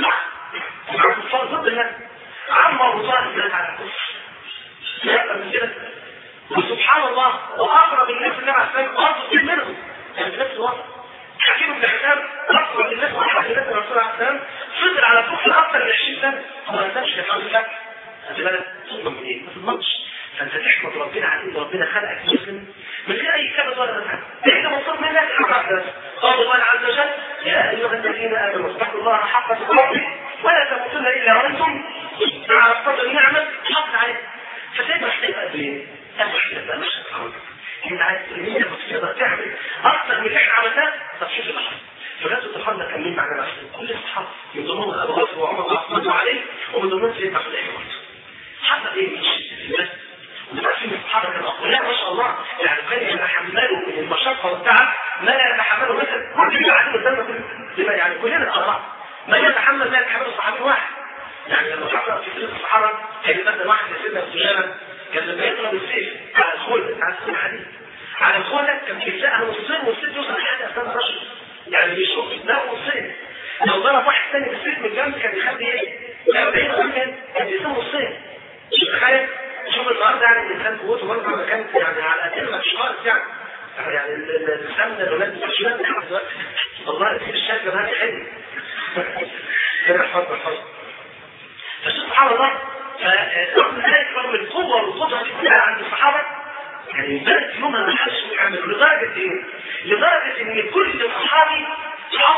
مع الكفار ضد النبي عم ابو طالب الناس على الكفر لا من كده وسبحان الله واقرب الناس النبي عليه السلام برضه منهم يعني في نفس الوقت حكيم بن حسام اقرب الناس واحد الناس الرسول عليه السلام فضل على كفر اكثر من 20 سنه وما نزلش في حال الفك خد بالك تضمن من ايه؟ ما تضمنش فانت تحمد ربنا على ان ربنا خلقك مسلم من غير اي كبد ولا نفع انت مصاب من الناس الحق قال الله عز وجل يا ايها الذين امنوا اتقوا الله حق تقاته ولا تموتن الا وانتم على قدر النعمه حق عليه فسيدنا محتاج قد ايه؟ اول حاجه بقى مش انت عايز ان انت تقدر تعمل اكثر من اللي احنا عملناه طب شوف اللي حصل في غزوه الخندق كان مين معنا بس كل الصحابه من ضمنهم ابو بكر وعمر وعثمان وعلي ومن ضمنهم سيدنا عبد الله برضه حصل ايه من الشده بس وعارفين الصحابه كانوا اقوياء ما شاء الله يعني كانوا يتحملوا من المشقه والتعب ما لا يتحمله مثلا كل اللي قاعدين قدامنا يعني كلنا على بعض ما يتحمل ما يتحمله صحابي واحد يعني لما حصل في سيره الصحابه كان مثلا واحد زي سيدنا سجانه كان لما يضرب السيف على الخلد على السيف الحديد على الخلد كان بيساءها نصين والسيف يوصل لحد اسنان الرجل يعني بيشوف لا نصين لو ضرب واحد ثاني بالسيف من الجنب كان يخلي ايه؟ 40 غير كان بيساوي نصين تخيل شوف النهارده يعني الانسان قوته برضه ما كانت يعني على قد مش خالص يعني يعني السمنه الولاد مش لحد دلوقتي والله الشكل ده حلو كده حاضر حاضر فسبحان الله فرغم ذلك رغم القوة والقدرة دي كلها عند الصحابة يعني ذلك يومها ما حدش يعمل لدرجة ايه؟ لدرجة ان كل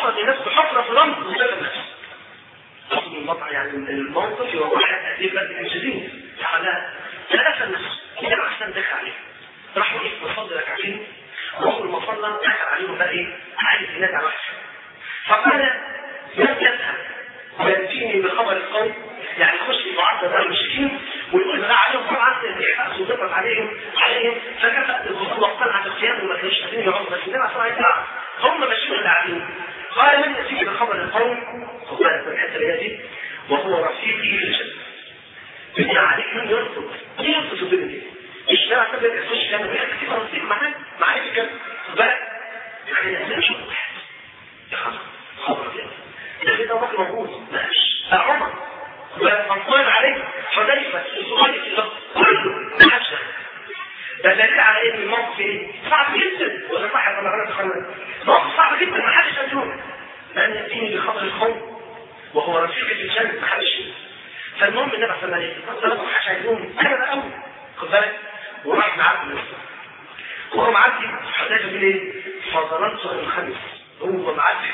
حفر لنفسه حفره في الرمل ودفن نفسه أصل المطعم يعني الموقف يوضح لك قد ايه بجد كان شديد فعلا فدفن نفسه كده احسن دخل عليه راح وقف مصلي ركعتين واول ما صلى دخل عليهم بقى ايه عايز ينادي على واحد فقال من يذهب ويأتيني بخبر القوم يعني يخش في معرض بقى المشركين ويقول بقى عليهم طبعا الاحساس وضغط عليهم عليهم فكفأت الخطوه واقتنعت القيام وما كانوش قادرين يقعدوا بس النبي صلى الله عليه هم ماشيين اللي قاعدين قال من يأتيني بخبر القوم خد بالك من الحته اللي هي دي وهو رفيقي في الجنه بالله عليك من يرفض ليه يرفض الدنيا دي؟ مش ده عشان ما يخش كلام بيحكي كده رصيد معاه معاه في كلام خد بالك يعني ما مش واحد يا خبر خبر كده ده كده ممكن موجود ماشي عمر فانطلق عليه حذيفه الصغير في الضغط كله ما حدش ده دليل على ان الموقف ايه؟ صعب جدا ولا صح ولا غلط خالص موقف صعب جدا ما حدش يقول لان ياتيني بخبر الخوف وهو رفيق في الجنه ما حدش فالمهم النبي صلى الله عليه وسلم طلبوا مش عايزين انا بقى اول خد بالك وراح معدي وهو معدي حذيفه بيقول ايه؟ فظننت ان خمس هو معدي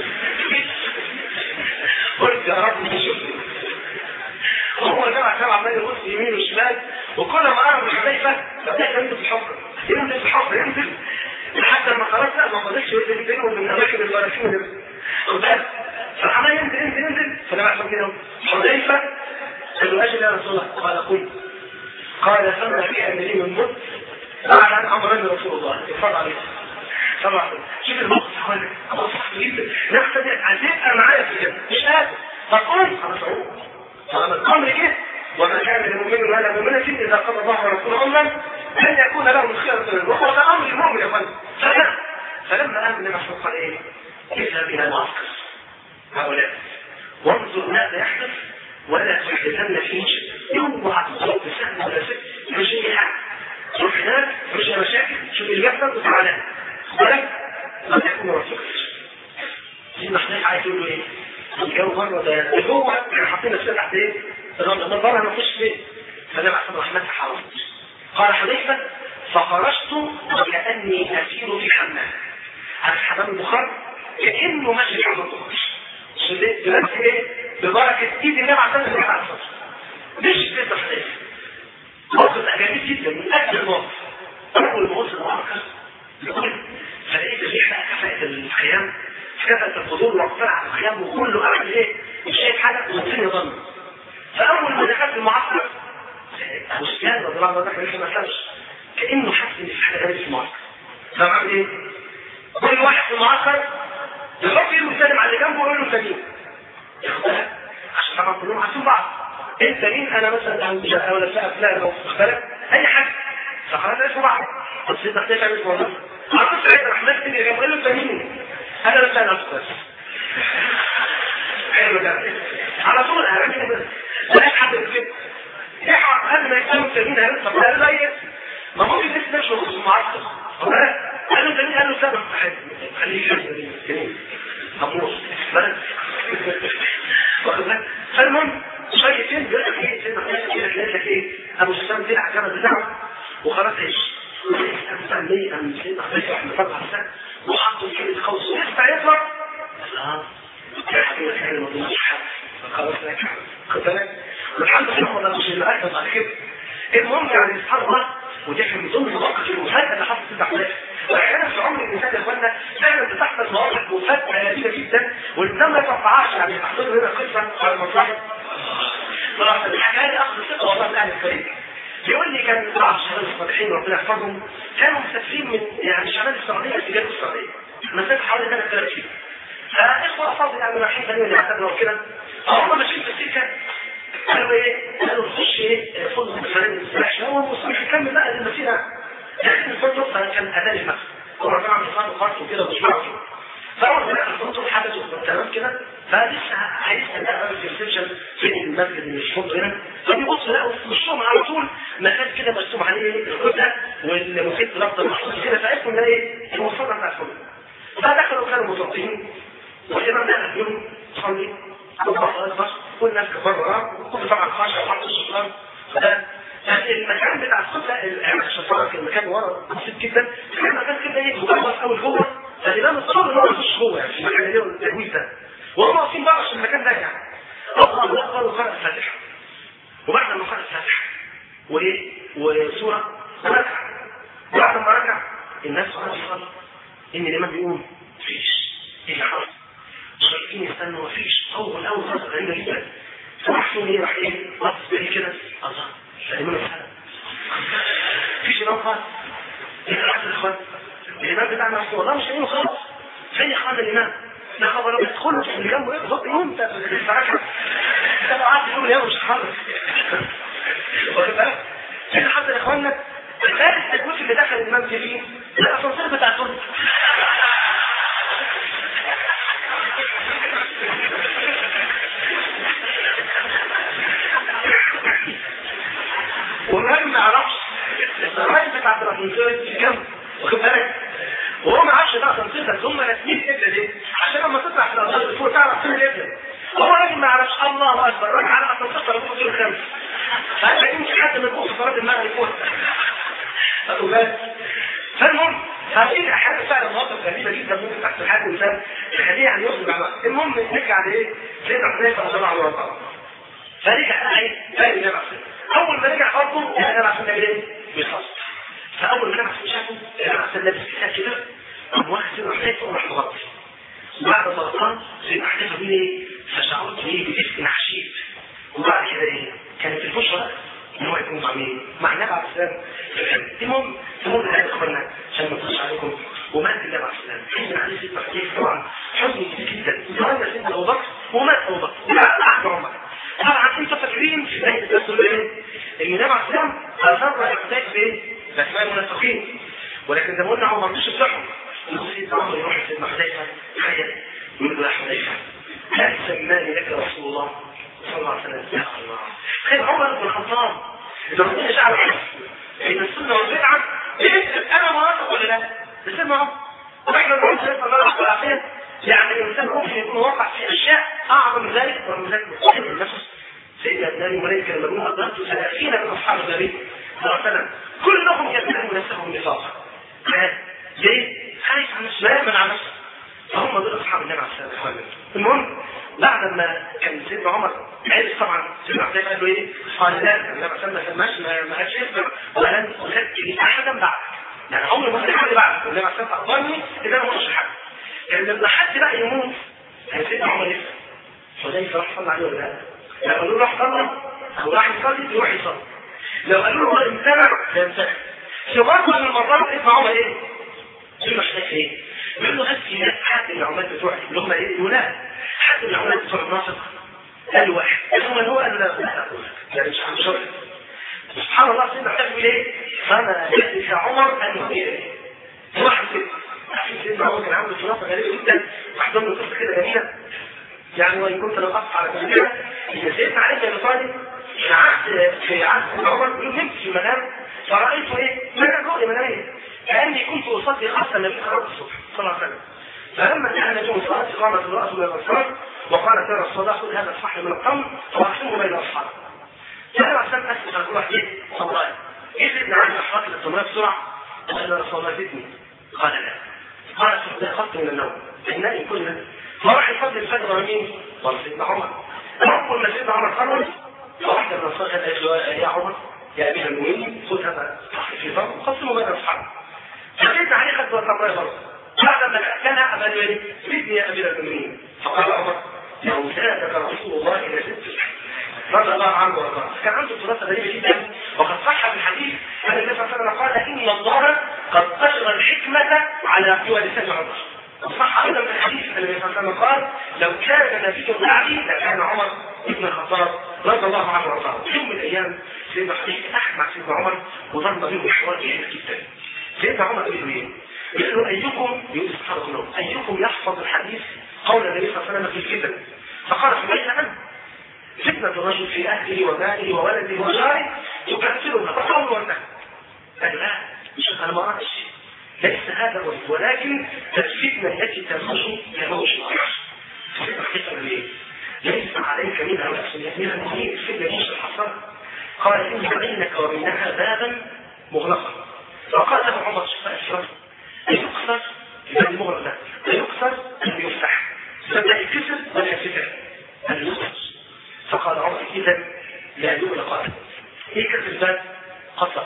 قلت يا رب مش شفتني هو جمع كلام عمال يبص يمين وشمال وكل ما قرب من حذيفه فبدا ينزل في الحفره ينزل في الحفره ينزل لحد ما خلاص لا ما فضلش ينزل بينهم من اماكن البراكين اللي خد بالك فعمال ينزل ينزل ينزل فلما عشان كده حذيفه قال له اجل يا رسول الله قال قل قال سمع في امري من مت بعد ان امرني رسول الله اتفرج عليه طبعا شوف الموقف يا اخوانا موقف صعب جدا نفسك هتبقى معايا في الجنه مش قادر فقوم خلاص اقوم فلما الامر جه وما كان للمؤمن ولا مؤمنة إذا قضى الله ورسوله أمرا أن يكون لهم الخيرة منه وهو ده أمر المؤمن يا فندم فلما آمن النبي صلى الله عليه وسلم اذهب إلى المعسكر هؤلاء وانظر ماذا يحدث ولا تحدثن فيه شيء اوعى تضرب بسهم ولا سك مش اي حاجه روح هناك مش مشاكل شوف اللي بيحصل وتعالى بالك قد يكون رفيق سيدنا حنيف عايز يقول له ايه؟ الجو بره ده جوه احنا حاطين نفسنا تحت ايه؟ الرمل من بره هنخش فين؟ فالنبي عليه الصلاه والسلام حاول قال حذيفه فخرجت وكاني اسير في حمام عارف حمام البخار كانه ماشي في حمام البخار بنفس ايه؟ ببركه ايد النبي عليه الصلاه والسلام مش سيدنا حذيفه موقف جميل جدا من اجل الموقف اول ما وصل المعركه يقول فلقيت الريح بقى كفاءة الخيام كفاءة الحضور واقتنع على الخيام وكله قاعد ايه مش شايف حاجه والدنيا ضلمه فاول ما دخلت المعسكر ابو سفيان رضي الله عنه لسه ما سالش كانه حس ان في حاجه غريبه في المعسكر فاهم عامل ايه؟ كل واحد في المعسكر يحط ايده يسلم على اللي جنبه ويقول له سليم ياخد بالك عشان طبعا كلهم عارفين بعض انت مين انا مثلا او ولا فئه فلان او بالك اي حاجه فخلاص عرفوا بعض بس انت خايف على اسمه والله عرفت سعيد الرحمن تيجي جنبه قال له انت مين؟ انا بس انا بس حلو ده على طول انا بس لا حد كده ايه قبل ما يسالوا انت مين قال طب قال له ايه ما ممكن الناس مش موجود في المعسكر قال له انت مين قال له سبب صاحب خليه يحزن كريم هموت واخد بالك فالمهم شويتين بيقول لك ايه سيدنا حسين كده تلاقي لك ايه ابو سفيان طلع الجبل بتاعه وخلاص ايش سأل لي أن سيدنا حسين راح مفرق على السنة وحطوا كلمة خوص ويفتح يطلع اه يحكي لك حاجة ما تنسش حاجة خلاص لك خد بالك والحمد لله ما مش اللي أكتب بعد كده المهم يعني سبحان الله ودي كان من ضمن المواقف المفاجئة اللي حصلت سيدنا حسين واحيانا في عمر الانسان يا اخوانا فعلا بتحصل مواقف مفاجئة لذيذة جدا والانسان ما يتوقعهاش يعني تحصل هنا قصة على المصلحة صراحة الحكاية دي أخذ ثقة والله من أهل الفريق يقول لي كان بعض الشباب الصالحين ربنا يحفظهم كانوا مسافرين من يعني شمال السعودية لجنوب السعودية مسافة حوالي 3000 كيلو فإخوة أفاضل يعني رايحين بنين اللي اعتبروا كده هم ماشيين في السكة قالوا إيه؟ قالوا نخش إيه؟ فندق فلان السلاح هو المسلم يكمل بقى المسيرة لكن الفندق كان أذان المسجد هو طبعا بيصلوا خالص وكده ومش معه فأول ما دخل الفندق حدثوا تمام كده فلسه هيسأل بقى في الريسبشن فين المسجد اللي مش فندق هنا فبيبص لقوا في وشهم على طول مكان كده مرسوم عليه الخدة والمفيد ربط محطوط كده فعرفوا ان ايه المصدر بتاع الفندق فدخلوا كانوا متوقعين والإمام ده يوم صلي الله أكبر والناس بره وكل طبعا خاشع وحط الشطران فده المكان بتاع الخدة الشطران كان المكان ورا بسيط جدا كان مكان كده ايه مجرد قوي جوه فالإمام اضطر ان هو يخش جوه يعني المكان اللي امتى وهم واقفين بره عشان المكان ده يعني الله اكبر وقرأ الفاتحه وبعد ما قرأ الفاتحه وايه وسوره وركع بعد ما ركع الناس قعدوا يصلوا ان الامام بيقوم مفيش ايه اللي حصل شايفين يستنوا مفيش اول اول خطوه غريبه جدا فمحسون ايه راح ايه بص بالي كده الله الامام اتسلم مفيش امام خالص ايه اللي حصل يا اخوان الامام بتاعنا والله مش لاقيينه خالص فين يا اخوان الامام لا خبر ابيض ادخل اللي جنبه ايه بالظبط يوم انت لسه راكع انت لو قعدت تقول يا مش حاضر واخد بالك ايه اللي حصل يا اخوانا غير التجويف اللي دخل الامام فيه الاسانسير بتاع تركيا والراجل ما يعرفش الراجل بتاع الاسانسير في كام واخد بالك وهو ما عرفش ده اسانسير بس هم راسمين الابره دي عشان لما تطلع في الاسانسير فوق تعرف فين الابره هو راجل ما يعرفش الله اكبر راجل على اسانسير طلبوه في الخمس فهل يمشي حد من فوق صلاه المغرب فوق خدوا بالك فالمهم هذه احيانا فعلا مواقف غريبه جدا ممكن تحصل حاجه الانسان تخليه يعني يخرج عن وقت المهم نرجع لايه؟ سيدنا حذيفه رضي الله عنه وارضاه فرجع بقى ايه؟ فاهم النبي عليه اول ما رجع برضه النبي عليه الصلاه ايه؟ بيخلص فاول ما النبي عليه شافه النبي عليه الصلاه لابس كده كده قام واخد سيدنا حذيفه وراح مغطي وبعد ما غطاه سيدنا حذيفه بيقول ايه؟ فشعرت ايه بدفء عشيب وبعد كده ايه؟ كانت البشرى ان هو يكون مع مين؟ مع النبي عليه السلام المهم المهم هذا اخوانا عشان ما نطلعش عليكم ومات النبي عليه السلام حزن عليه سيدنا حذيفه طبعا حزن كبير جدا وتولى سيدنا ابو بكر ومات ابو بكر وبعد احد عمر طبعا انتوا فاكرين في بدايه الدرس ايه؟ ان النبي عليه السلام اصر حذيفه بايه؟ باسماء المنافقين ولكن زي ما قلنا هو ما رضيش يفرحهم يقول سيدنا عمر يروح لسيدنا حذيفه حيا يقول له يا حذيفه هل سماني لك رسول الله صلى الله عليه وسلم يا الله خير عمر بن الخطاب إذا ربنا جعل عرف إن السنة والبدعة بيكتب أنا موافق ولا لا؟ بسمع عمر ونحن نقول سيدنا الله والعافية يعني الإنسان ممكن يكون واقع في أشياء أعظم من ذلك ورغم ذلك مستحيل النفس سيدنا ابناني ملائكة لما يقول أدركت ثلاثين من أصحاب النبي صلى الله عليه وسلم كلهم يتهم نفسهم نفاقا ليه؟ خايف عن نفسه لا يأمن على نفسه فهم دول أصحاب النبي عليه الصلاة والسلام المهم بعد ما كان سيدنا عمر عرف طبعا سيدنا حسين قال له ايه؟ قال لا النبي عليه الصلاه والسلام ما ما قالش يسمع ولن اسجل احدا بعدك يعني عمري ما حد بعدك النبي عليه الصلاه والسلام اخبرني اذا انا ما قلتش حد كان لما حد بقى يموت كان سيدنا عمر يسمع حذيفه راح صلى عليه ولا لا؟ لو قالوا له راح صلى او راح يصلي يروح يصلي لو قالوا له هو امتنع فيمتنع في مره من المرات سيدنا عمر ايه؟ سيدنا حسين ايه؟ بيقول له هات في حد من العمال بتوعي اللي هم ايه؟ ولا حد من العمال بتوع الناصر قال واحد ثم هو قال لا لا يعني مش عن شرط سبحان الله سيدنا حسين بيقول ايه؟ فما يأتي عمر ان يهدي اليه واحد كده سيدنا عمر كان عنده خلافه غريبه جدا واحده من قصه كده جميله يعني وان كنت لو اقف على كلمه ان سيدنا علي بن ابي طالب في عهد في عهد عمر يقول نمت في المنام فرأيت ايه؟ منام رؤيا مناميه كأني كنت أصلي خمسة النبي صلى الصبح صلى الله عليه وسلم فلما كان نجوم الصلاة قامت امرأة من الأنصار وقالت يا رسول الله خذ هذا الصحن من التمر وأقسمه بين أصحابه فأنا عشان أسأل على كل واحد إيه؟ صلاة إيه سيدنا علي أحرق التمرية بسرعة قال يا رسول الله زدني قال لا قال استيقظت من النوم إنني كنا فراح يصلي الفجر مع مين؟ قال سيدنا عمر أول ما سيدنا عمر خرج فواحدة من الأنصار قالت له يا عمر يا أمير المؤمنين خذ هذا الصحن في تمر وقسمه بين أصحابه فجيت عليه خد التمرية برضه بعد ما كان أبا ايه؟ زدني يا أمير المؤمنين فقال عمر لو زادك رسول الله إلى ست رضي الله عنه وارضاه كان عنده دراسة غريبة جدا وقد صح في الحديث أن النبي صلى الله عليه وسلم قال إن الله قد أجرى الحكمة على قوى لسان عمر وصح أيضا في الحديث أن النبي صلى الله عليه وسلم قال لو كان نبي بعدي لكان عمر ابن الخطاب رضي الله عنه وارضاه في يوم من الأيام سيدنا حديث أحد مع سيدنا عمر وظن بهم حوار جميل جدا سيدنا عمر قال له ايه؟ يقول له ايكم يقول سبحان الله ايكم يحفظ الحديث قول النبي صلى الله عليه وسلم في الفتن فقال حبيب انا فتنة الرجل في اهله وماله وولده وجاره يكفرها فقول والنهي قال لا مش انا ما اعرفش ليس هذا هو ولكن الفتنة التي تخرج يموت الفتنة حكمة ليه؟ ليس عليك منها نفس يمين المؤمنين الفتنة مش الحصان قال إن بينك وبينها بابا مغلقا فقال له عمر أشرف أن يكسر يعني المغلق ده أن يكسر أن يفتح فبدأ ولا فكر هل يسقط فقال عمر اذا لا يغلق ابدا ايه كانت الباب قصر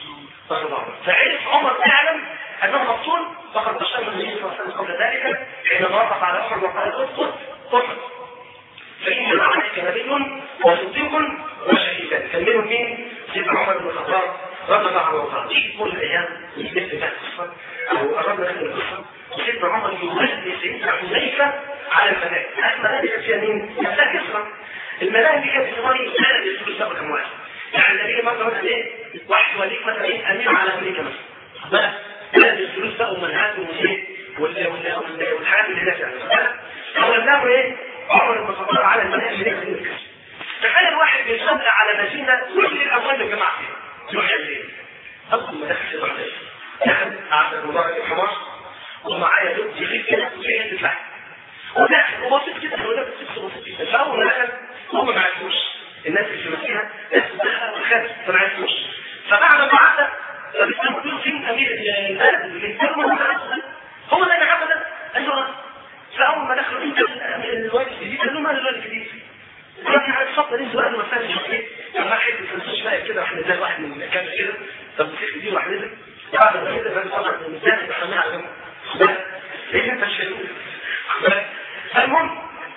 فعرف عمر فعلا انه مقتول فقد بشر النبي صلى الله عليه وسلم قبل ذلك حينما وقف على احد وقال اسقط اسقط فإن عليك نبي وصديق وشهيدان كان منهم مين؟ سيدنا عمر بن الخطاب رضي الله عنه وارضاه دي كل الايام مثل بقى القصه او قربنا نحن القصه وسيدنا عمر يهدي سيدنا حذيفه على الملاك الملاك كانت فيها مين؟ كانت كسرى الملاك دي كانت في مالي كانت الفلوس تاخد كم واحد يعني النبي مثلا مثلا ايه؟ واحد وليك مثلا ايه؟ امير على امريكا مثلا بقى كانت الفلوس بقى ومنهات وايه؟ والحاجات اللي هناك يعني فولاه ايه؟ عمر بن الخطاب على الملاك اللي هناك تخيل واحد بيصلي على مدينه كل الاموال يا جماعه يروح يعمل اول ما دخل يروح دخل قعد المبارك الحمار ومعايا لب يغيب كده وفي حته لحم وداخل وبسيط جدا وده بسيط بسيط جدا فاول ما دخل هم ما عرفوش الناس اللي في المدينه ناس دخل وخارج فما عرفوش فبعد ما عدى فبيسالوا بيقولوا فين امير البلد اللي بيتكلموا هو ده اللي عمل ده قال له فاول ما دخلوا انت الوالد الجديد قال له مال الوالد الجديد لكن على الصفة دي سؤال مسائل شخصية لما حد في المستشفى كده واحد نزل واحد من المكان كده طب الشيخ دي واحد نزل بعد ما كده فاهم طبعا المثال بيحملها على جنب ايه انت مش المهم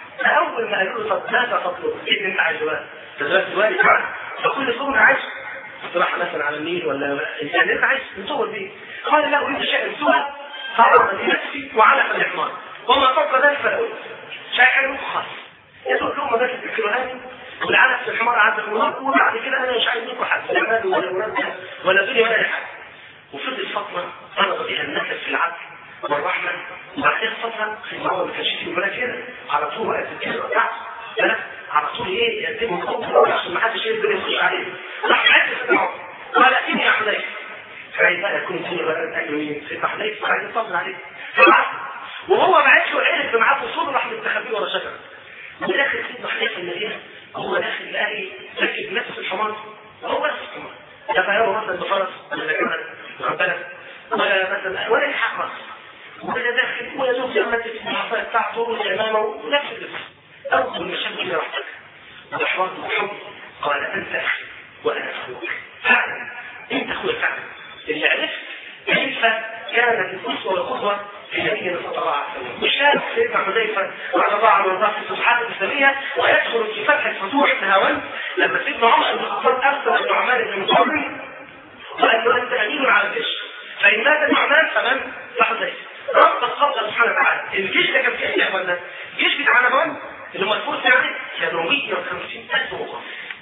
اول ما قالوا له طب ماذا تطلب؟ ايه اللي انت عايزه بقى؟ ده دلوقتي الوالد يعني فكل صوم عايز تروح مثلا على النيل ولا يعني انت عايز تصور بيه قال لا اريد شيء سوى طبعا نفسي وعلى الحمار وما فوق ذلك فلا اريد شيء حلو خالص يدوق لهم مدرسة الكيلوهات والعنف في الحمار عند الحمار وبعد كده انا مش عايز منكم حد لا مال ولا ولاد ولا دنيا ولا اي حاجه وفضل فتره طلب بها النفس في العدل والرحمه وبعدين فتره سيدنا عمر ما كانش فيه الملاك كده على طول وقت الكلمه بتاعته بلد على طول ايه يقدموا الخطوه عشان ما حدش يقدر يخش عليه راح عايز سيدنا عمر قال اتيني يا حذيفه فعايز بقى يكون الدنيا بقى الاجر مين سيدنا حذيفه عايز يطمن عليه فبعت وهو بعت له عرف معاه وصول راح مستخبيه ورا شجره وداخل سيدنا حنيفه المدينه هو داخل لاقي راكب نفس الحمار هو نفس الحمار لا طياره مثلا بفرس ولا جمل واخد بالك ولا مثلا ولا يلحق راس ولا داخل ولا دوب يمسك العصايه بتاعته والامامه ونفس اللبس اول ما شاف كده راح الحمار محمد قال انت اخي وانا اخوك فعلا انت اخويا فعلا اللي عرفت كيف كانت الاسوه والقدوه في نبينا صلى الله عليه وسلم وشاف سيدنا حذيفه رضي الله عنه وارضاه في الفتوحات الاسلاميه ويدخل في فتح الفتوح تهاون لما سيدنا عمر بن الخطاب ارسل النعمان بن مقابل وقال له انت امين على الجيش فان مات النعمان فمن فحذيفه رب القبضه سبحانه وتعالى الجيش ده كان فيه ايه يا اخوانا؟ الجيش بتاع نهوان اللي هو الفرس يعني كانوا 150000 مقاتل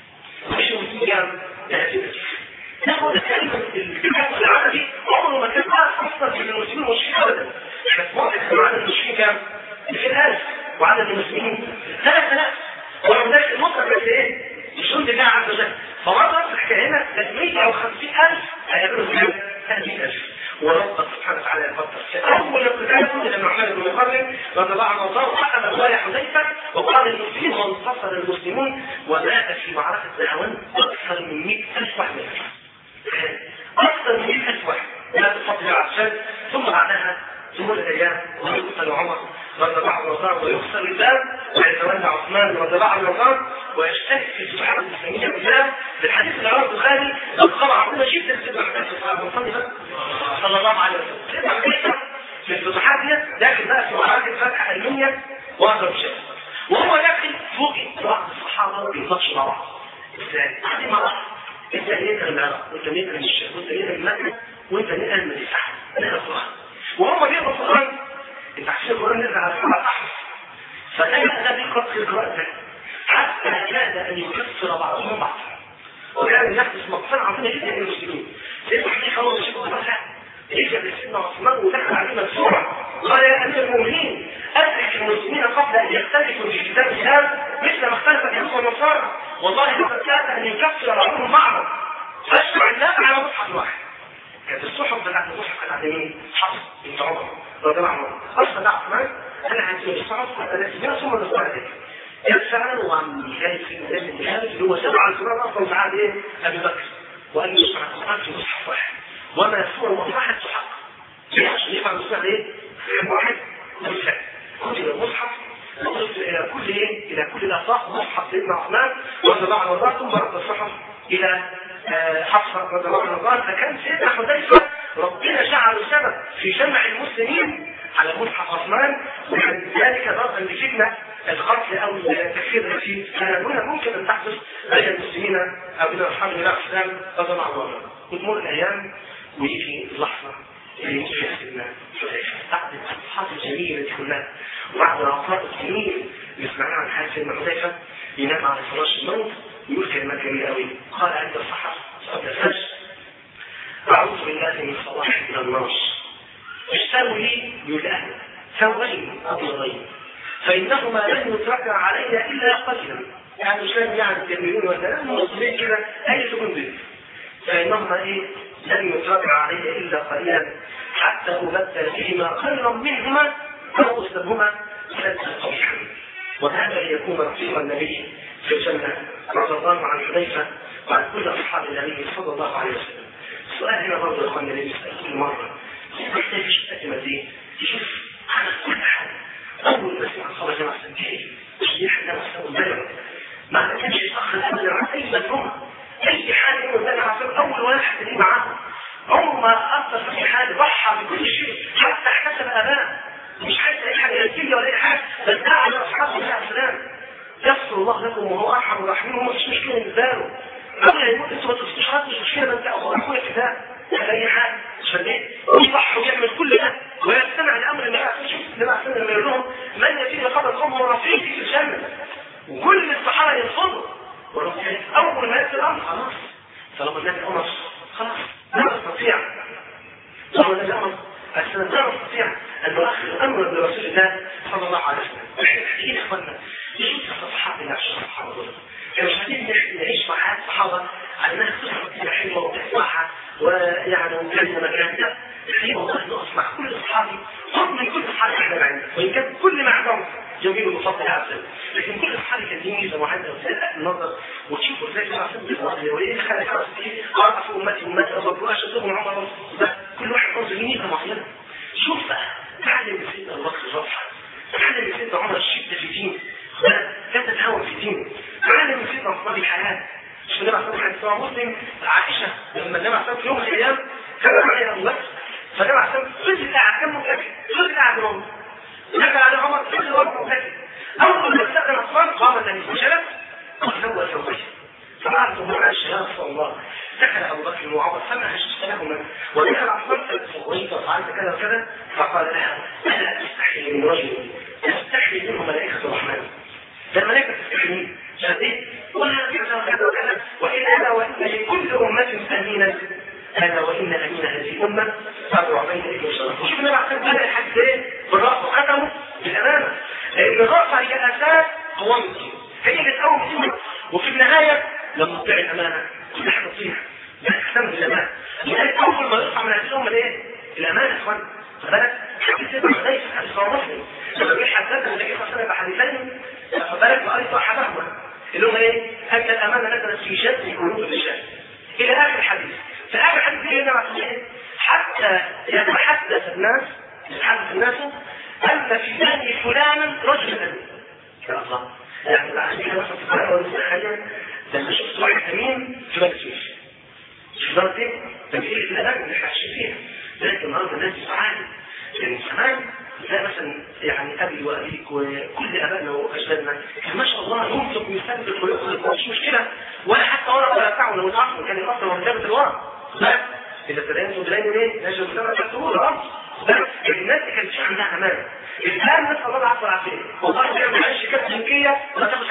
مش 200 كام 30 ناخد تقريبا الكتاب العربي عمره ما كان عارف اصلا ان المسلمين مش ابدا احنا في مصر كان عدد المسلمين كام؟ 200000 وعدد المسلمين 3000 ورغم ذلك المصر كانت ايه؟ الجند الله عز وجل فمرة الحكاية هنا كانت 150000 هيقابلوا كام؟ 30000 ورب سبحانه وتعالى يقدر اول اقتتال الى النعمان بن مقرن رضي الله عنه وارضاه وحكم الوالي حذيفه وقال المسلمين وانتصر المسلمون ومات في معركه نهوان اكثر من 100000 واحد أكثر من 100 واحد لا تفضل عشان ثم بعدها تمر الأيام ويقتل عمر رضي الله عنه وارضاه ويخسر الباب ويتولى عثمان رضي الله عنه وارضاه ويشترك في الفتوحات الإسلامية كلها في الحديث اللي رواه البخاري أرقام عظيمة جدا سيدنا محمد صلى الله عليه وسلم سيدنا محمد في الفتوحات دي داخل بقى في معركة فتح ألمانيا وأغرب شيء وهو داخل فوجئ بعض الصحابة بيناقشوا مع بعض ازاي؟ قاعدين مع بعض انت نقل العراق وانت نقل الشام وانت نقل المدنة وانت نقل المدفع نقل القرآن وهم بيقرأوا القرآن انت عشان القرآن نزل على القرآن الأحمر فكان ده بيقرأ في القراءة ده حتى كاد أن يكسر بعضهم بعضا وكان يحدث مقصر عظيمة جدا للمسلمين سيدنا حديث الله مش يقول لك ليس بسيدنا عثمان ودخل علينا بسرعة قال يا أمير المؤمنين أدرك المسلمين قبل أن يختلفوا في كتاب الله مثل ما اختلف اليهود والنصارى والله لقد كاد أن يكفر بعضهم بعضا فاشفع الناس على مصحف واحد كانت الصحف بتاعت المصحف كانت عند مين؟ حفص بنت عمر رضي الله عنه اصلا ده عثمان انا هدي الصحف الاسبوع ثم الاسبوع ده كان فعلا وعم جاي في مدرسه الجهاز اللي هو سبع القران افضل من عهد ايه؟ ابي بكر وقال لي يسمع القران في مصحف واحد وما سوى مصلحه تحقق ليه عشان يفهم المصحف ايه؟ واحد بالفعل كتب المصحف وصلت الى كل الى كل الاطراف مصحف سيدنا عثمان رضي الله عنه وارضاه ثم رد الصحف الى آه، حفصه رضي الله عنه وارضاه فكان سيدنا حذيفه ربنا جعله سبب في جمع المسلمين على مصحف عثمان وكان ذلك ضربا لفتنه القتل او التكفير التي كان هنا ممكن ان تحدث بين المسلمين او بين اصحاب النبي عليه السلام رضي الله عنهم وتمر الايام ويجي اللحظه اللي يموت فيها سيدنا حذيفه بعد الصفحات الجميله دي كلها وبعد العطاء الجميل اللي سمعناه عن حال سيدنا حذيفه ينام على فراش الموت ويقول كلمات جميله قوي قال عند الصحابه قبل الفجر اعوذ بالله من صلاح الى النار اشتروا لي يقول اهل ثوبين ابيضين فانهما لن يتركا علي الا قليلا يعني مش لازم يعني تكملون ولا مصرين كده اي سكون بيت فانهما ايه لن يتركا علي الا قليلا حتى ابدل بهما خيرا منهما او اسلبهما سدا قبيحا وهذا ليكون رفيق النبي في الجنه رضي الله عن حذيفه وعن كل اصحاب النبي صلى الله عليه وسلم السؤال هنا برضه يا اخواننا اللي بيسال كل مره محتاج تشوف دي تشوف على كل حاجه اول ما سمع خبر جماعه سنتين يحيى نفسه البلد ما كانش يتاخر ابدا عن اي مجموعه اي حاجه يقول انا عشان اول واحد اللي معاه عمره ما اثر في حاجه ضحى بكل شيء حتى احتسب اباه مش عايز اي حاجه يركيه ولا اي حاجه بس ده على اصحابه عليه السلام يسر الله لكم وهو ارحم الراحمين ومفيش مشكله بالنسبه له قبل ما يموت انتوا ما تفتوش خالص مش مشكله ما انت اخويا فداء ولا اي حاجه مش فاهمين ويصح ويعمل كل ده ويستمع لامر النبي عليه الصلاه والسلام لما يقول لهم من ياتيني خبر قوم رفيقي في الجنه وكل الصحابه يرفضوا اول ما ياتي الامر خلاص طالما النبي امر خلاص لا نستطيع طالما النبي امر السلام لا نستطيع ان نؤخر الامر برسول الله صلى الله عليه وسلم احنا محتاجين يا اخوانا نشوف الصفحات اللي عشان الصحابه دول احنا مش عايزين نعيش مع حياه الصحابه على انها قصه كده حلوه وتسمعها ويعني وكلمه مكان لا الحقيقه والله انه اسمع كل اصحابي خذ من كل اصحابي احنا معنا وان كان كل ما عندهم جميل ومفضل احسن لكن كل اصحابي كان ليه ميزه معينه وتلقى النظر وتشوفوا ازاي كانوا عشان وايه اللي خلى كانوا اعرف امتي امتي ابو اشدهم عمر كل واحد برضه ليه ميزه معينه شوف بقى تعلم من سيدنا ابو بكر الرفعه تعلم من سيدنا عمر الشده في دينه لا تتهاون في دينه تعلم من سيدنا عثمان الحياه مش النبي عليه الصلاه والسلام مسلم عائشه لما النبي عليه في يوم من الايام كان عليها ابو بكر فالنبي عليه الصلاه والسلام فضل قاعد كان متكئ فضل قاعد جنبه دخل على عمر فضل برضه متكئ اول ما استخدم عثمان قام النبي وجلس وسوى ثوبيه فقال له عائشه يا رسول الله دخل ابو بكر وعمر سمع اشتراهما ودخل عثمان فسويت وفعلت كذا وكذا فقال لها انا استحي من رجل يستحي منه ملائكه الرحمن ده الملائكه تستحي شديد ولا كذا وكذا وكذا وإن أنا وإن لكل أمة أمينا أنا وإن أمين هذه الأمة أبو عبيد بن شرف وشوف النبي عليه الصلاة والسلام الحديث إيه؟ بالرأس وختمه بالأمانة لأن الرأس هي أساس قوام الدين هي اللي تقوم الدين وفي النهاية لما تطيع الأمانة كل حاجة تطيع لا تهتم بالأمانة لذلك أول ما يطلع من هذه الأمة إيه؟ الأمانة يا إخوان خد بالك حديث ابن حذيفة حديث مسلم لما بيقول حدثنا النبي صلى الله عليه وسلم بحديثين خد بالك وقريت أحدهما اللي هم ايه؟ أن الأمانة نزلت في شد قلوب الرجال. إلى آخر الحديث. في آخر الحديث يقول لنا ايه؟ حتى يتحدث الناس يتحدث الناس أن في بني فلان رجلا. يا الله. يعني بعد كده مثلا في القرآن ولا حاجة لما شفت واحد أمين في بني سويس. شوف ده ايه؟ تمثيل الأدب اللي احنا عايشين فيها. لكن النهارده الناس بتعاني. لأن زمان زي مثلا يعني ابي وابيك وكل ابائنا واجدادنا كان ما شاء الله ينفق ويستنفق ويخلق مش مشكله ولا حتى ورق ولا بتاع لو العقل كان يقصر وكتابه الورق لا اذا تدين تدين ايه؟ نجم سبع شهور الارض الناس ما كانتش عندها امان الان نسال الله العفو والعافيه والله كان معيش كانت بنكيه ما تاخدش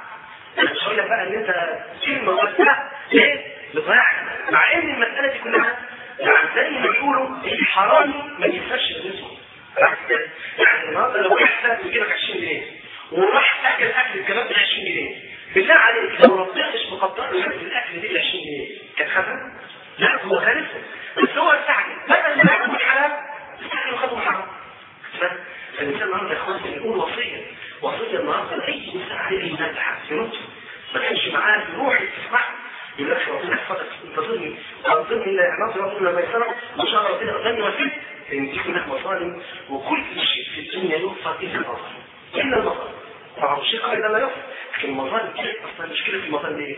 عقل مش هقول لك بقى ان انت كلمه ولا ليه؟ لضياع مع ان المساله دي كلها يعني زي ما بيقولوا الحرامي ما ينساش الرزق يعني النهارده لو واحد سلك يجيبك 20 جنيه وراح اكل اكل كمان ب 20 جنيه بالله عليك لو ربنا مش مقدر له الاكل دي ب 20 جنيه كان خدها؟ لا هو خالفه بس هو استعجل بدل ما ياكل حلال استعجل وخده حرام فالانسان النهارده يا اخوان بيقول وصيه وصيه النهارده لاي انسان عليه ايمان تحسنته ما كانش معاه يروح يسمع يقول لك ربنا يحفظك انتظرني انتظرني الى ناصر ربنا لما يسرق وان شاء الله ربنا يغني وفيك لان دي كلها مظالم وكل شيء في الدنيا يغفر الا النظر الا النظر طبعا الشيء قال لا يفهم لكن المظالم دي اصلا المشكله في المظالم ايه؟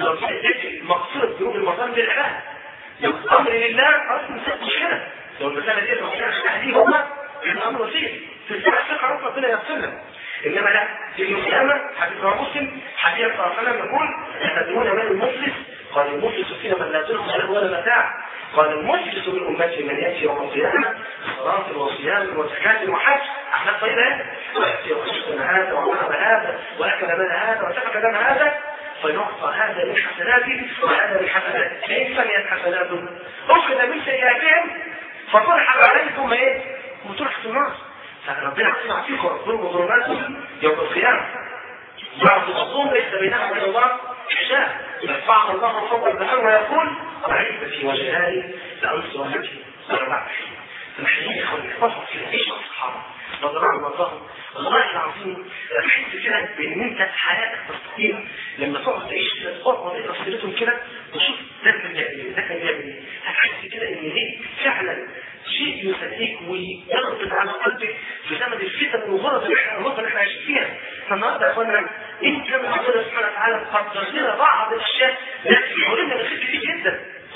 المقصود بذنوب المظالم بالعباده لو الامر لله خلاص مسألة مشكله لو المساله دي ربنا اهليه هم الامر وسيله في الفقه خلاص ربنا يغفر انما لا في القيامه حديث رواه مسلم حديث صلى الله عليه وسلم يقول تدرون من المفلس قال المفلس فينا من لا تلقى له ولا متاع قال المفلس من امتي من ياتي يوم القيامه صلاه وصيام وزكاه وحج احنا طيبه وياتي وخشن هذا وضرب هذا واكل مال هذا وسفك دم هذا فيعطى هذا من حسناته وهذا من حسناته فإن سميت حسناته أخذ من سيئاتهم فطرح عليه ثم إيه؟ وطرح في النار فربنا عز يعطيكم ربكم وظلماتكم يوم القيامة بعض المظلوم ليس بينها وبين الله حجاب يرفعه الله فوق البحر ويقول رأيت في وجهاني لأنصر وجهي ولا بعد فمحتاجين يا اخواني نحفظ في عيش الصحابة رضي الله عنهم وارضاهم والله العظيم بحس كده بان انت حياتك تستقيم لما تقعد تعيش كده تقعد تقرا سيرتهم كده وشوف ده كان بيعمل ايه ده كان بيعمل ايه هتحس كده ان دي فعلا شيء يسليك ويضغط على قلبك في زمن الفتن والغرض اللي احنا الغرض اللي احنا عايشين فيها فالنهارده يا اخوانا ان كان ربنا سبحانه وتعالى قدر لنا بعض الاشياء لكن يعلمنا من خير كتير جدا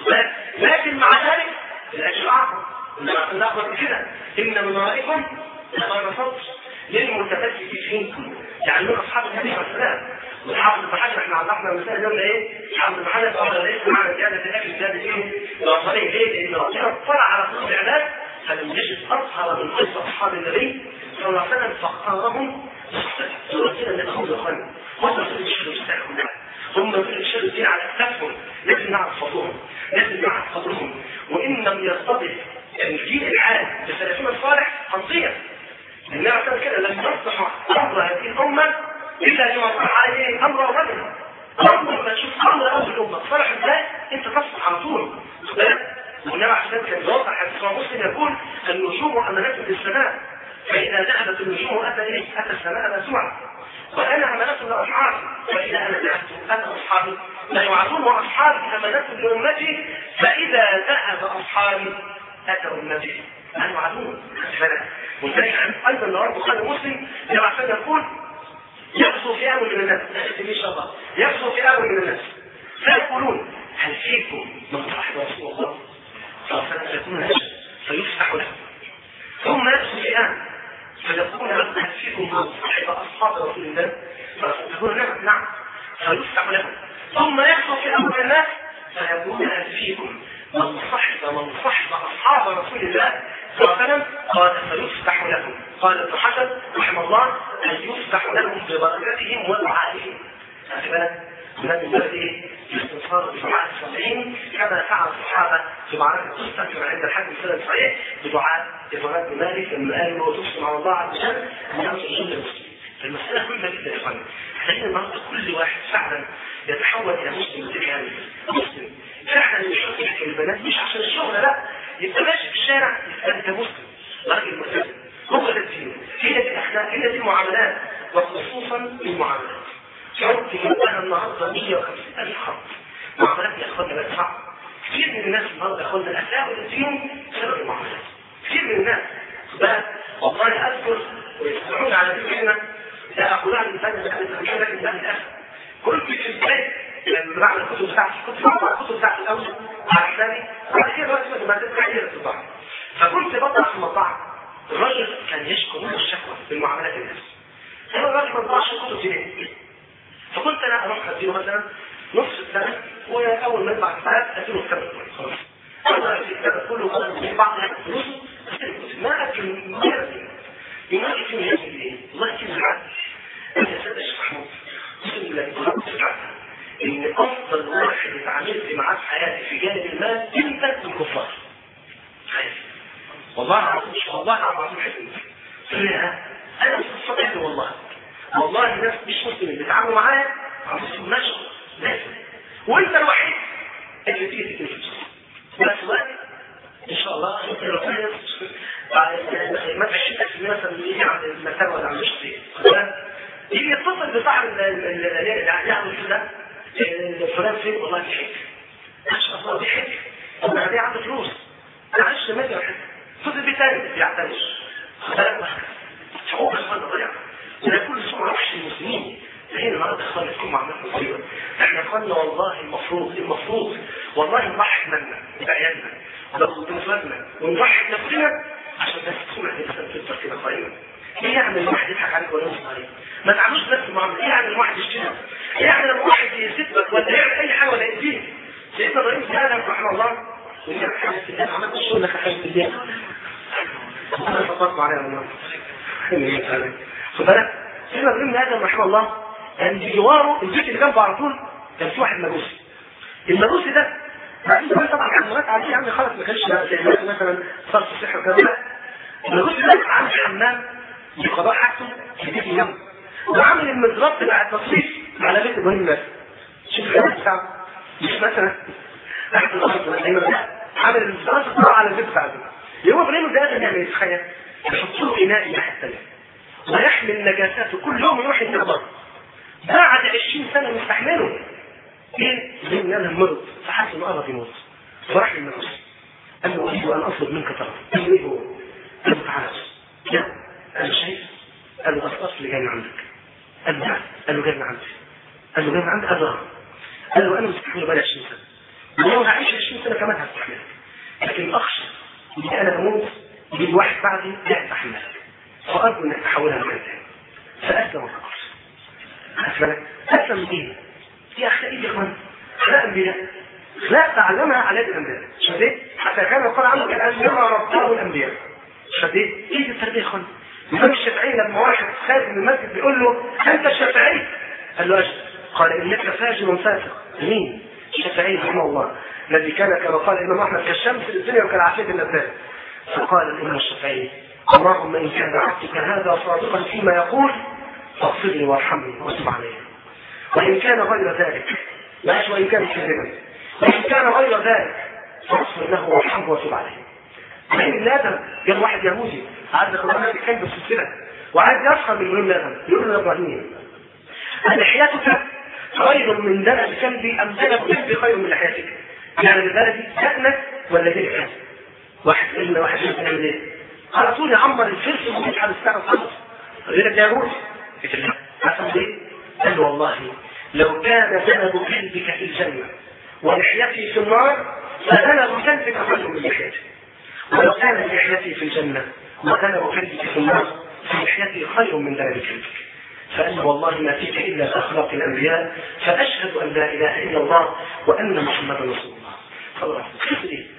لكن مع ذلك الاجر اعظم ناخد كده ان من ورائكم لما بصوت للمتفتت فيكم يعني من اصحاب النبي عليه السلام والحافظ ابن حجر احنا عرفنا المثال قلنا ايه؟ حافظ ابن حجر قال ليس معنى زياده الاكل زياده ايه؟ الاصلين ليه؟ لان ربنا اطلع على قلوب العباد فلم يجد اطهر من قصه اصحاب النبي صلى الله عليه وسلم فاختارهم سورة كده اللي هم اخوانا هم اللي يشهدوا يستحقوا هم اللي يشهدوا الدين على اكتافهم لازم نعرف فضلهم لازم نعرف قدرهم وان لم يرتبط الجيل العام بسلفنا الصالح هنضيع النبي عليه كده لم يصلح امر هذه الامه الا لما صلح عليه امر الرجل اول ما تشوف امر اول الامه صلح ازاي انت تصلح على طول والنبي عليه كان يوضح حديث مسلم يقول النجوم امانات للسماء فاذا ذهبت النجوم اتى اليه اتى السماء مسوعا وانا امانات لاصحابي فاذا انا ذهبت انا اصحابي لا يوعدون واصحابي امانات لامتي فاذا ذهب اصحابي اتى امتي أن يوعدون ولذلك ايضا رواه البخاري ومسلم لما عشان يقول يغزو فئام من الناس ان شاء الله يغزو فئام من الناس فيقولون هل فيكم من صاحب رسول الله صلى الله عليه وسلم يكون نجم فيفتح له ثم يغزو فئام فيقول هل فيكم من صاحب اصحاب رسول الله فيقول نعم نعم فيفتح له ثم يغزو فئام من الناس فيقول هل فيكم من صحب من صحب اصحاب رسول الله صلى الله عليه وسلم قال فيفتح لهم قال ابن حسن رحمه الله ان يفتح لهم ببركتهم ودعائهم خلي بالك من بلد ايه؟ الاستنصار بدعاء الصالحين كما فعل الصحابه في معركه قسطه كما عند الحاكم السنه صحيح بدعاء ابراهيم بن مالك لما قال له تقسم على الله عز وجل ان ينصر جند المسلمين فالمساله مهمه جدا يا اخوانا محتاجين النهارده كل واحد فعلا يتحول الى مسلم كامل مسلم فعلا يشوف البنات مش عشان الشغل لا يبقى ماشي في الشارع يبقى انت مسلم راجل ملتزم هو ده الدين هي دي الاخلاق هي دي المعاملات وخصوصا المعاملات شعرت منها النهارده 150000 خط معاملات يا اخوانا بقت صعبه كثير من الناس النهارده يا اخوانا اساءوا فيهم بسبب المعاملات كثير من الناس بقى والله اذكر ويسمعون على ذكرنا لا اقولها من ثاني لكن ده للاسف كنت في البيت لما بعمل الكتب بتاعتي كنت بقرا الكتب بتاعتي الاول على حسابي بعد كده دلوقتي ما تبقى كتير الطباعه فكنت بطلع في المطاعم الراجل كان يشكو منه الشكوى في المعاملات الناس انا الراجل ما طلعش كتب جنيه فكنت انا اروح اديله مثلا نصف السنه واول ما يطلع الساعات اديله الكتاب كله خلاص انا في الكتاب كله في بعض الفلوس ما اكل ما اكل يمكن فيه يجي ايه؟ الله يكرمك انت يا سيدي الشيخ محمود اقسم بالله ان افضل واحد اتعاملت معاه في حياتي في جانب المال انت الكفار والله العظيم والله العظيم حزن انا مش مصدق والله والله الناس مش مسلمين بيتعاملوا معايا عم نشر لازم وانت الوحيد اللي تيجي تكتب فلوس بس وقت ان شاء الله انت الوحيد ما تعيش مثلا يجي عند المكتبه ولا عند الشخصيه يجي يتصل بصاحب اللي يعمل كده فلان فين والله في حته عشان الله دي حته طب انا دي عنده فلوس معلش ما يجي حته فضل بيتاني ما بيعتنش بالك حقوق اخوان ضيع وده كل سمعة وحش المسلمين فهنا النهارده يا اخواني تكون معاملات مصيبة احنا اخواننا والله المفروض المفروض والله نضحي بمالنا بعيالنا بنفسنا ونضحي بنفسنا عشان بس سمعة الانسان تفضل كده قائمة ايه يعني الواحد يضحك عليك ولا ينصب عليك ما تعملوش نفس المعاملة ايه يعني الواحد يشتمك ايه يعني لما واحد يسبك ولا يعمل اي حاجة ولا يأذيك سيدنا ابراهيم سأل رحمه الله وإنك حاجة في الله عملت الشغل لك حاجة في الله أنا فقط عليها والله خد بالك سيدنا ابراهيم ادم رحمه الله كان بجواره البيت اللي جنبه على طول كان في واحد مجوسي المجوسي ده بعدين كمان طبعا كان مرات عادية يعني خلاص ما كانش زي دلوقتي مثلا صرف صحي وكذا لا المجوسي ده عامل حمام لقضاء حاجته في بيت اليوم وعامل المزراب بتاع التصريف على بيت ابراهيم الناس شوف الكلام بتاعه مش مثلا تحت الارض ولا ايوه لا عامل المزراب بتاعه على البيت بتاعته يوم ابراهيم ده قادر يعمل تخيل يحط له اناء الناحيه الثانيه ويحمل نجاساته كل يوم يروح يتنظف بعد 20 سنه مستحمله ايه؟ زي ان انا مرض فحس انه قرب يموت فراح للنفس قال له اريد ان اطلب منك طلب قال له ايه هو؟ قال له تعالى لا قال له شايف؟ قال له ده الاصل جاي من عندك قال له قال له جاي من عندي قال له جاي من عندك قال له قال له انا مستحمله بقالي 20 سنه ولو هعيش 20 سنه كمان هستحملك لكن اخشى ان انا اموت يجي واحد بعدي لا يستحملك فارجو انك تحولها لمكان تاني فاسلم وفقر خدت بالك اسلم ايه؟ دي اخلاق ايه يا اخوان؟ اخلاق انبياء اخلاق تعلمها على يد الانبياء شفت ايه؟ حتى كان يقال عنه الانبياء رباه الانبياء شفت ايه؟ ايه دي التربيه يا اخوان؟ الامام الشافعي لما واحد خارج من المسجد بيقول له انت الشافعي قال له اجل قال انك فاجر فاسق مين؟ الشافعي رحمه الله الذي كان كما قال الامام احمد كالشمس في الدنيا وكالعافيه اللذات فقال الامام الشافعي اللهم ان كان عبدك هذا صادقا فيما يقول فاغفر لي وارحمني وتب علي وان كان غير ذلك ماشي وان كان كذبا وان كان غير ذلك فاغفر له وارحمه وتب عليه من لازم جاب واحد يهودي عايز ياخد واحد كلب السلسله وعايز يفهم من مهم لازم يقول له يا ابراهيم لحيتك خير من دم كلبي ام دم كلبي خير من لحيتك يعني بالبلدي دقنك ولا دقنك واحد الا واحد يعمل ايه على طول يعمر الفلس ومش على الساعه خالص غير ده يروح عشان ايه قال له والله لو كان ذنب كلبك في الجنه ولحيتي في النار فذنب كلبك خير من لحيتي ولو كانت لحيتي في الجنه وذنب كلبك في النار فلحيتي خير من ذنب كلبك فأن والله ما فيك إلا أخلاق الأنبياء فأشهد أن لا إله إلا الله وأن محمدا رسول الله صلى الله عليه وسلم كيف إيه؟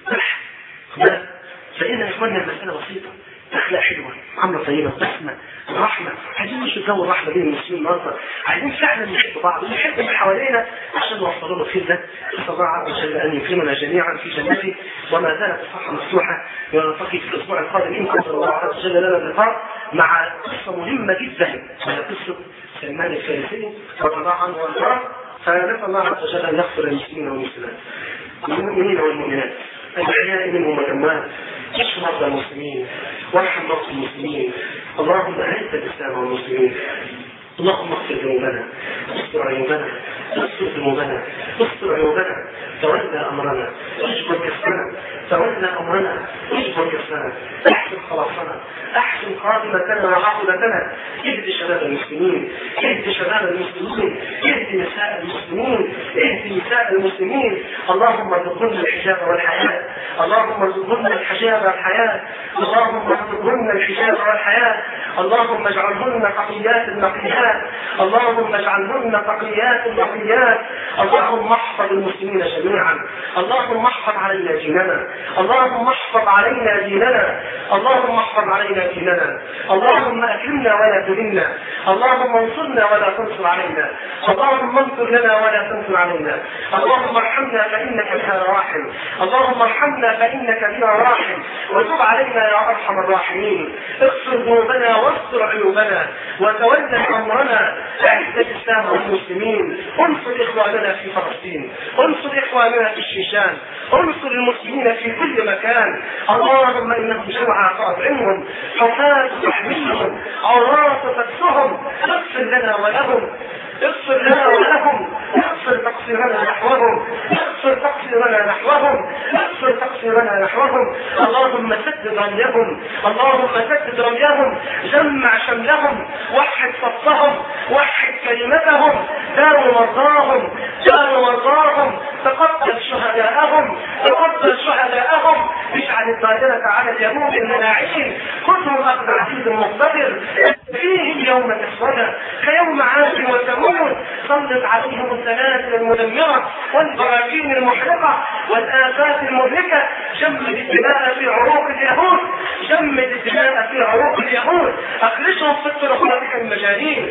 ملح فإن يا إخواننا المسألة بسيطة أخلاق حلوة عاملة طيبة بسمة رحمة عايزين مش جو الرحمة بين المسلمين النهارده عايزين فعلا نحب بعض ونحب اللي حوالينا عشان نوصل له الخير ده نسأل الله عز وجل أن يكرمنا جميعا في جنته وما زالت الصفحة مفتوحة ونلتقي في الأسبوع القادم إن قدر الله عز وجل لنا اللقاء مع قصة مهمة جدا وهي قصة سلمان الفارسي رضي الله عنه وارضاه فنسأل الله عز وجل أن يغفر للمسلمين والمسلمات المؤمنين والمؤمنات الأحياء منهم والأموات اشف مرضى المسلمين وارحم مرضى المسلمين اللهم اعز الاسلام والمسلمين اللهم اغفر ذنوبنا استر عيوبنا استر ذنوبنا استر عيوبنا تولى امرنا اجبر كسبنا تولى امرنا اجبر كسبنا احسن خلاصنا احسن خاتمتنا وعاقبتنا اهد شباب المسلمين اهد شباب المسلمين اهد نساء المسلمين اهد نساء المسلمين اللهم ارزقنا الحجاب والحياه اللهم ارزقنا الحجاب والحياه اللهم ارزقنا الحجاب والحياه اللهم اجعلهن تقيات نقيات اللهم اجعلهن تقيات نقيات اللهم احفظ المسلمين جميعا اللهم احفظ علينا ديننا اللهم احفظ علينا ديننا اللهم احفظ علينا ديننا اللهم اكرمنا ولا تهنا اللهم انصرنا ولا تنصر علينا اللهم انصر لنا ولا تنصر علينا اللهم ارحمنا فانك بنا راحم اللهم ارحمنا فانك بنا راحم وتب علينا يا ارحم الراحمين اغفر ذنوبنا واستر عيوبنا وتولى امرنا اعز الاسلام والمسلمين انصر اخواننا في فلسطين انصر اخواننا في الشيشان انصر المسلمين في كل مكان اللهم انهم جوعى فاطعمهم حفاة تحميهم عراة تكسهم اغفر لنا ولهم اغفر لنا ولهم اغفر تقصيرنا نحوهم اغفر تقصيرنا نحوهم اغفر تقصيرنا نحوهم اللهم سدد رميهم اللهم سدد رميهم جمع شملهم وحد صفهم وحد كلمتهم داروا مرضاهم داروا مرضاهم تقبل شهداءهم تقبل شهداءهم اجعل القادرة على اليهود الملاعين خذهم أخذ عزيز مقتدر فيهم يوم تحصنا كيوم عاد وثمود سلط عليهم السلاسل المدمرة والبراكين المحرقة والآفات المهلكة جمد الدماء في عروق اليهود جمد الدماء في عروق اليهود أخرجهم في الطرقات كالمجانين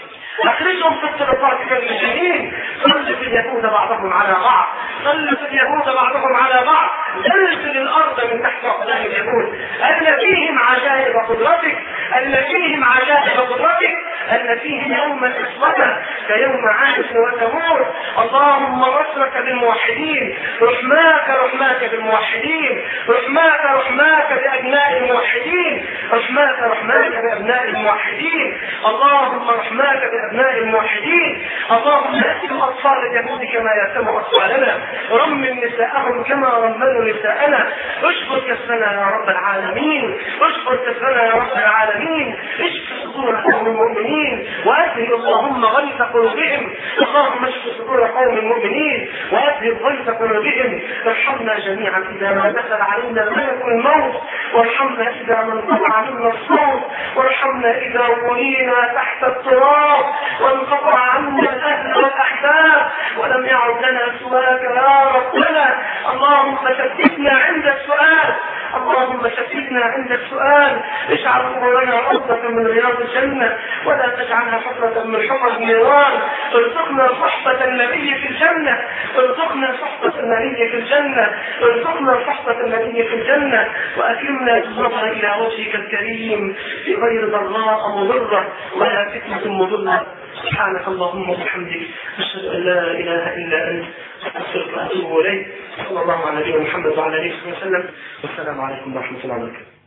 اخرجهم في الطرقات كالمجانين سلط اليهود بعضهم على بعض سلط اليهود بعضهم على بعض زلزل الارض من تحت اقدام اليهود ان فيهم عجائب قدرتك ان فيهم عجائب قدرتك ان فيهم يوما اسودا كيوم عاد وثمود اللهم نصرك بالموحدين رحماك رحماك بالموحدين رحماك رحماك بابناء الموحدين رحماك رحماك بابناء الموحدين اللهم رحماك بابناء الموحدين اللهم يأتم اطفال اليهود كما يأتم اطفالنا رمم نساءهم كما رمموا نساءنا اشكر كسرنا يا رب العالمين اشكر كسرنا يا رب العالمين اشف صدور قوم المؤمنين واذهب اللهم غيث قلوبهم اللهم اشف صدور قوم المؤمنين واذهب غيث قلوبهم ارحمنا جميعا اذا ما دخل علينا ملك الموت وارحمنا اذا ما انقطع منا الصوت وارحمنا اذا ولينا تحت التراب وانقطع عنا الاهل والاحباب ولم يعد لنا سواك يا ربنا اللهم ثبتنا عند السؤال اللهم ثبتنا عند السؤال اجعل قبورنا روضة من رياض الجنة ولا تجعلها حفرة من حفر النيران ارزقنا صحبة النبي في الجنة ارزقنا صحبة النبي في الجنة ارزقنا صحبة النبي في الجنة واكرمنا بالنظر الى وجهك الكريم في غير ضراء مضرة ولا فتنة مضلة سبحانك اللهم وبحمدك اشهد ان لا اله الا انت استغفرك واتوب اليك صلى الله على نبينا محمد وعلى اله وصحبه وسلم والسلام عليكم ورحمه الله وبركاته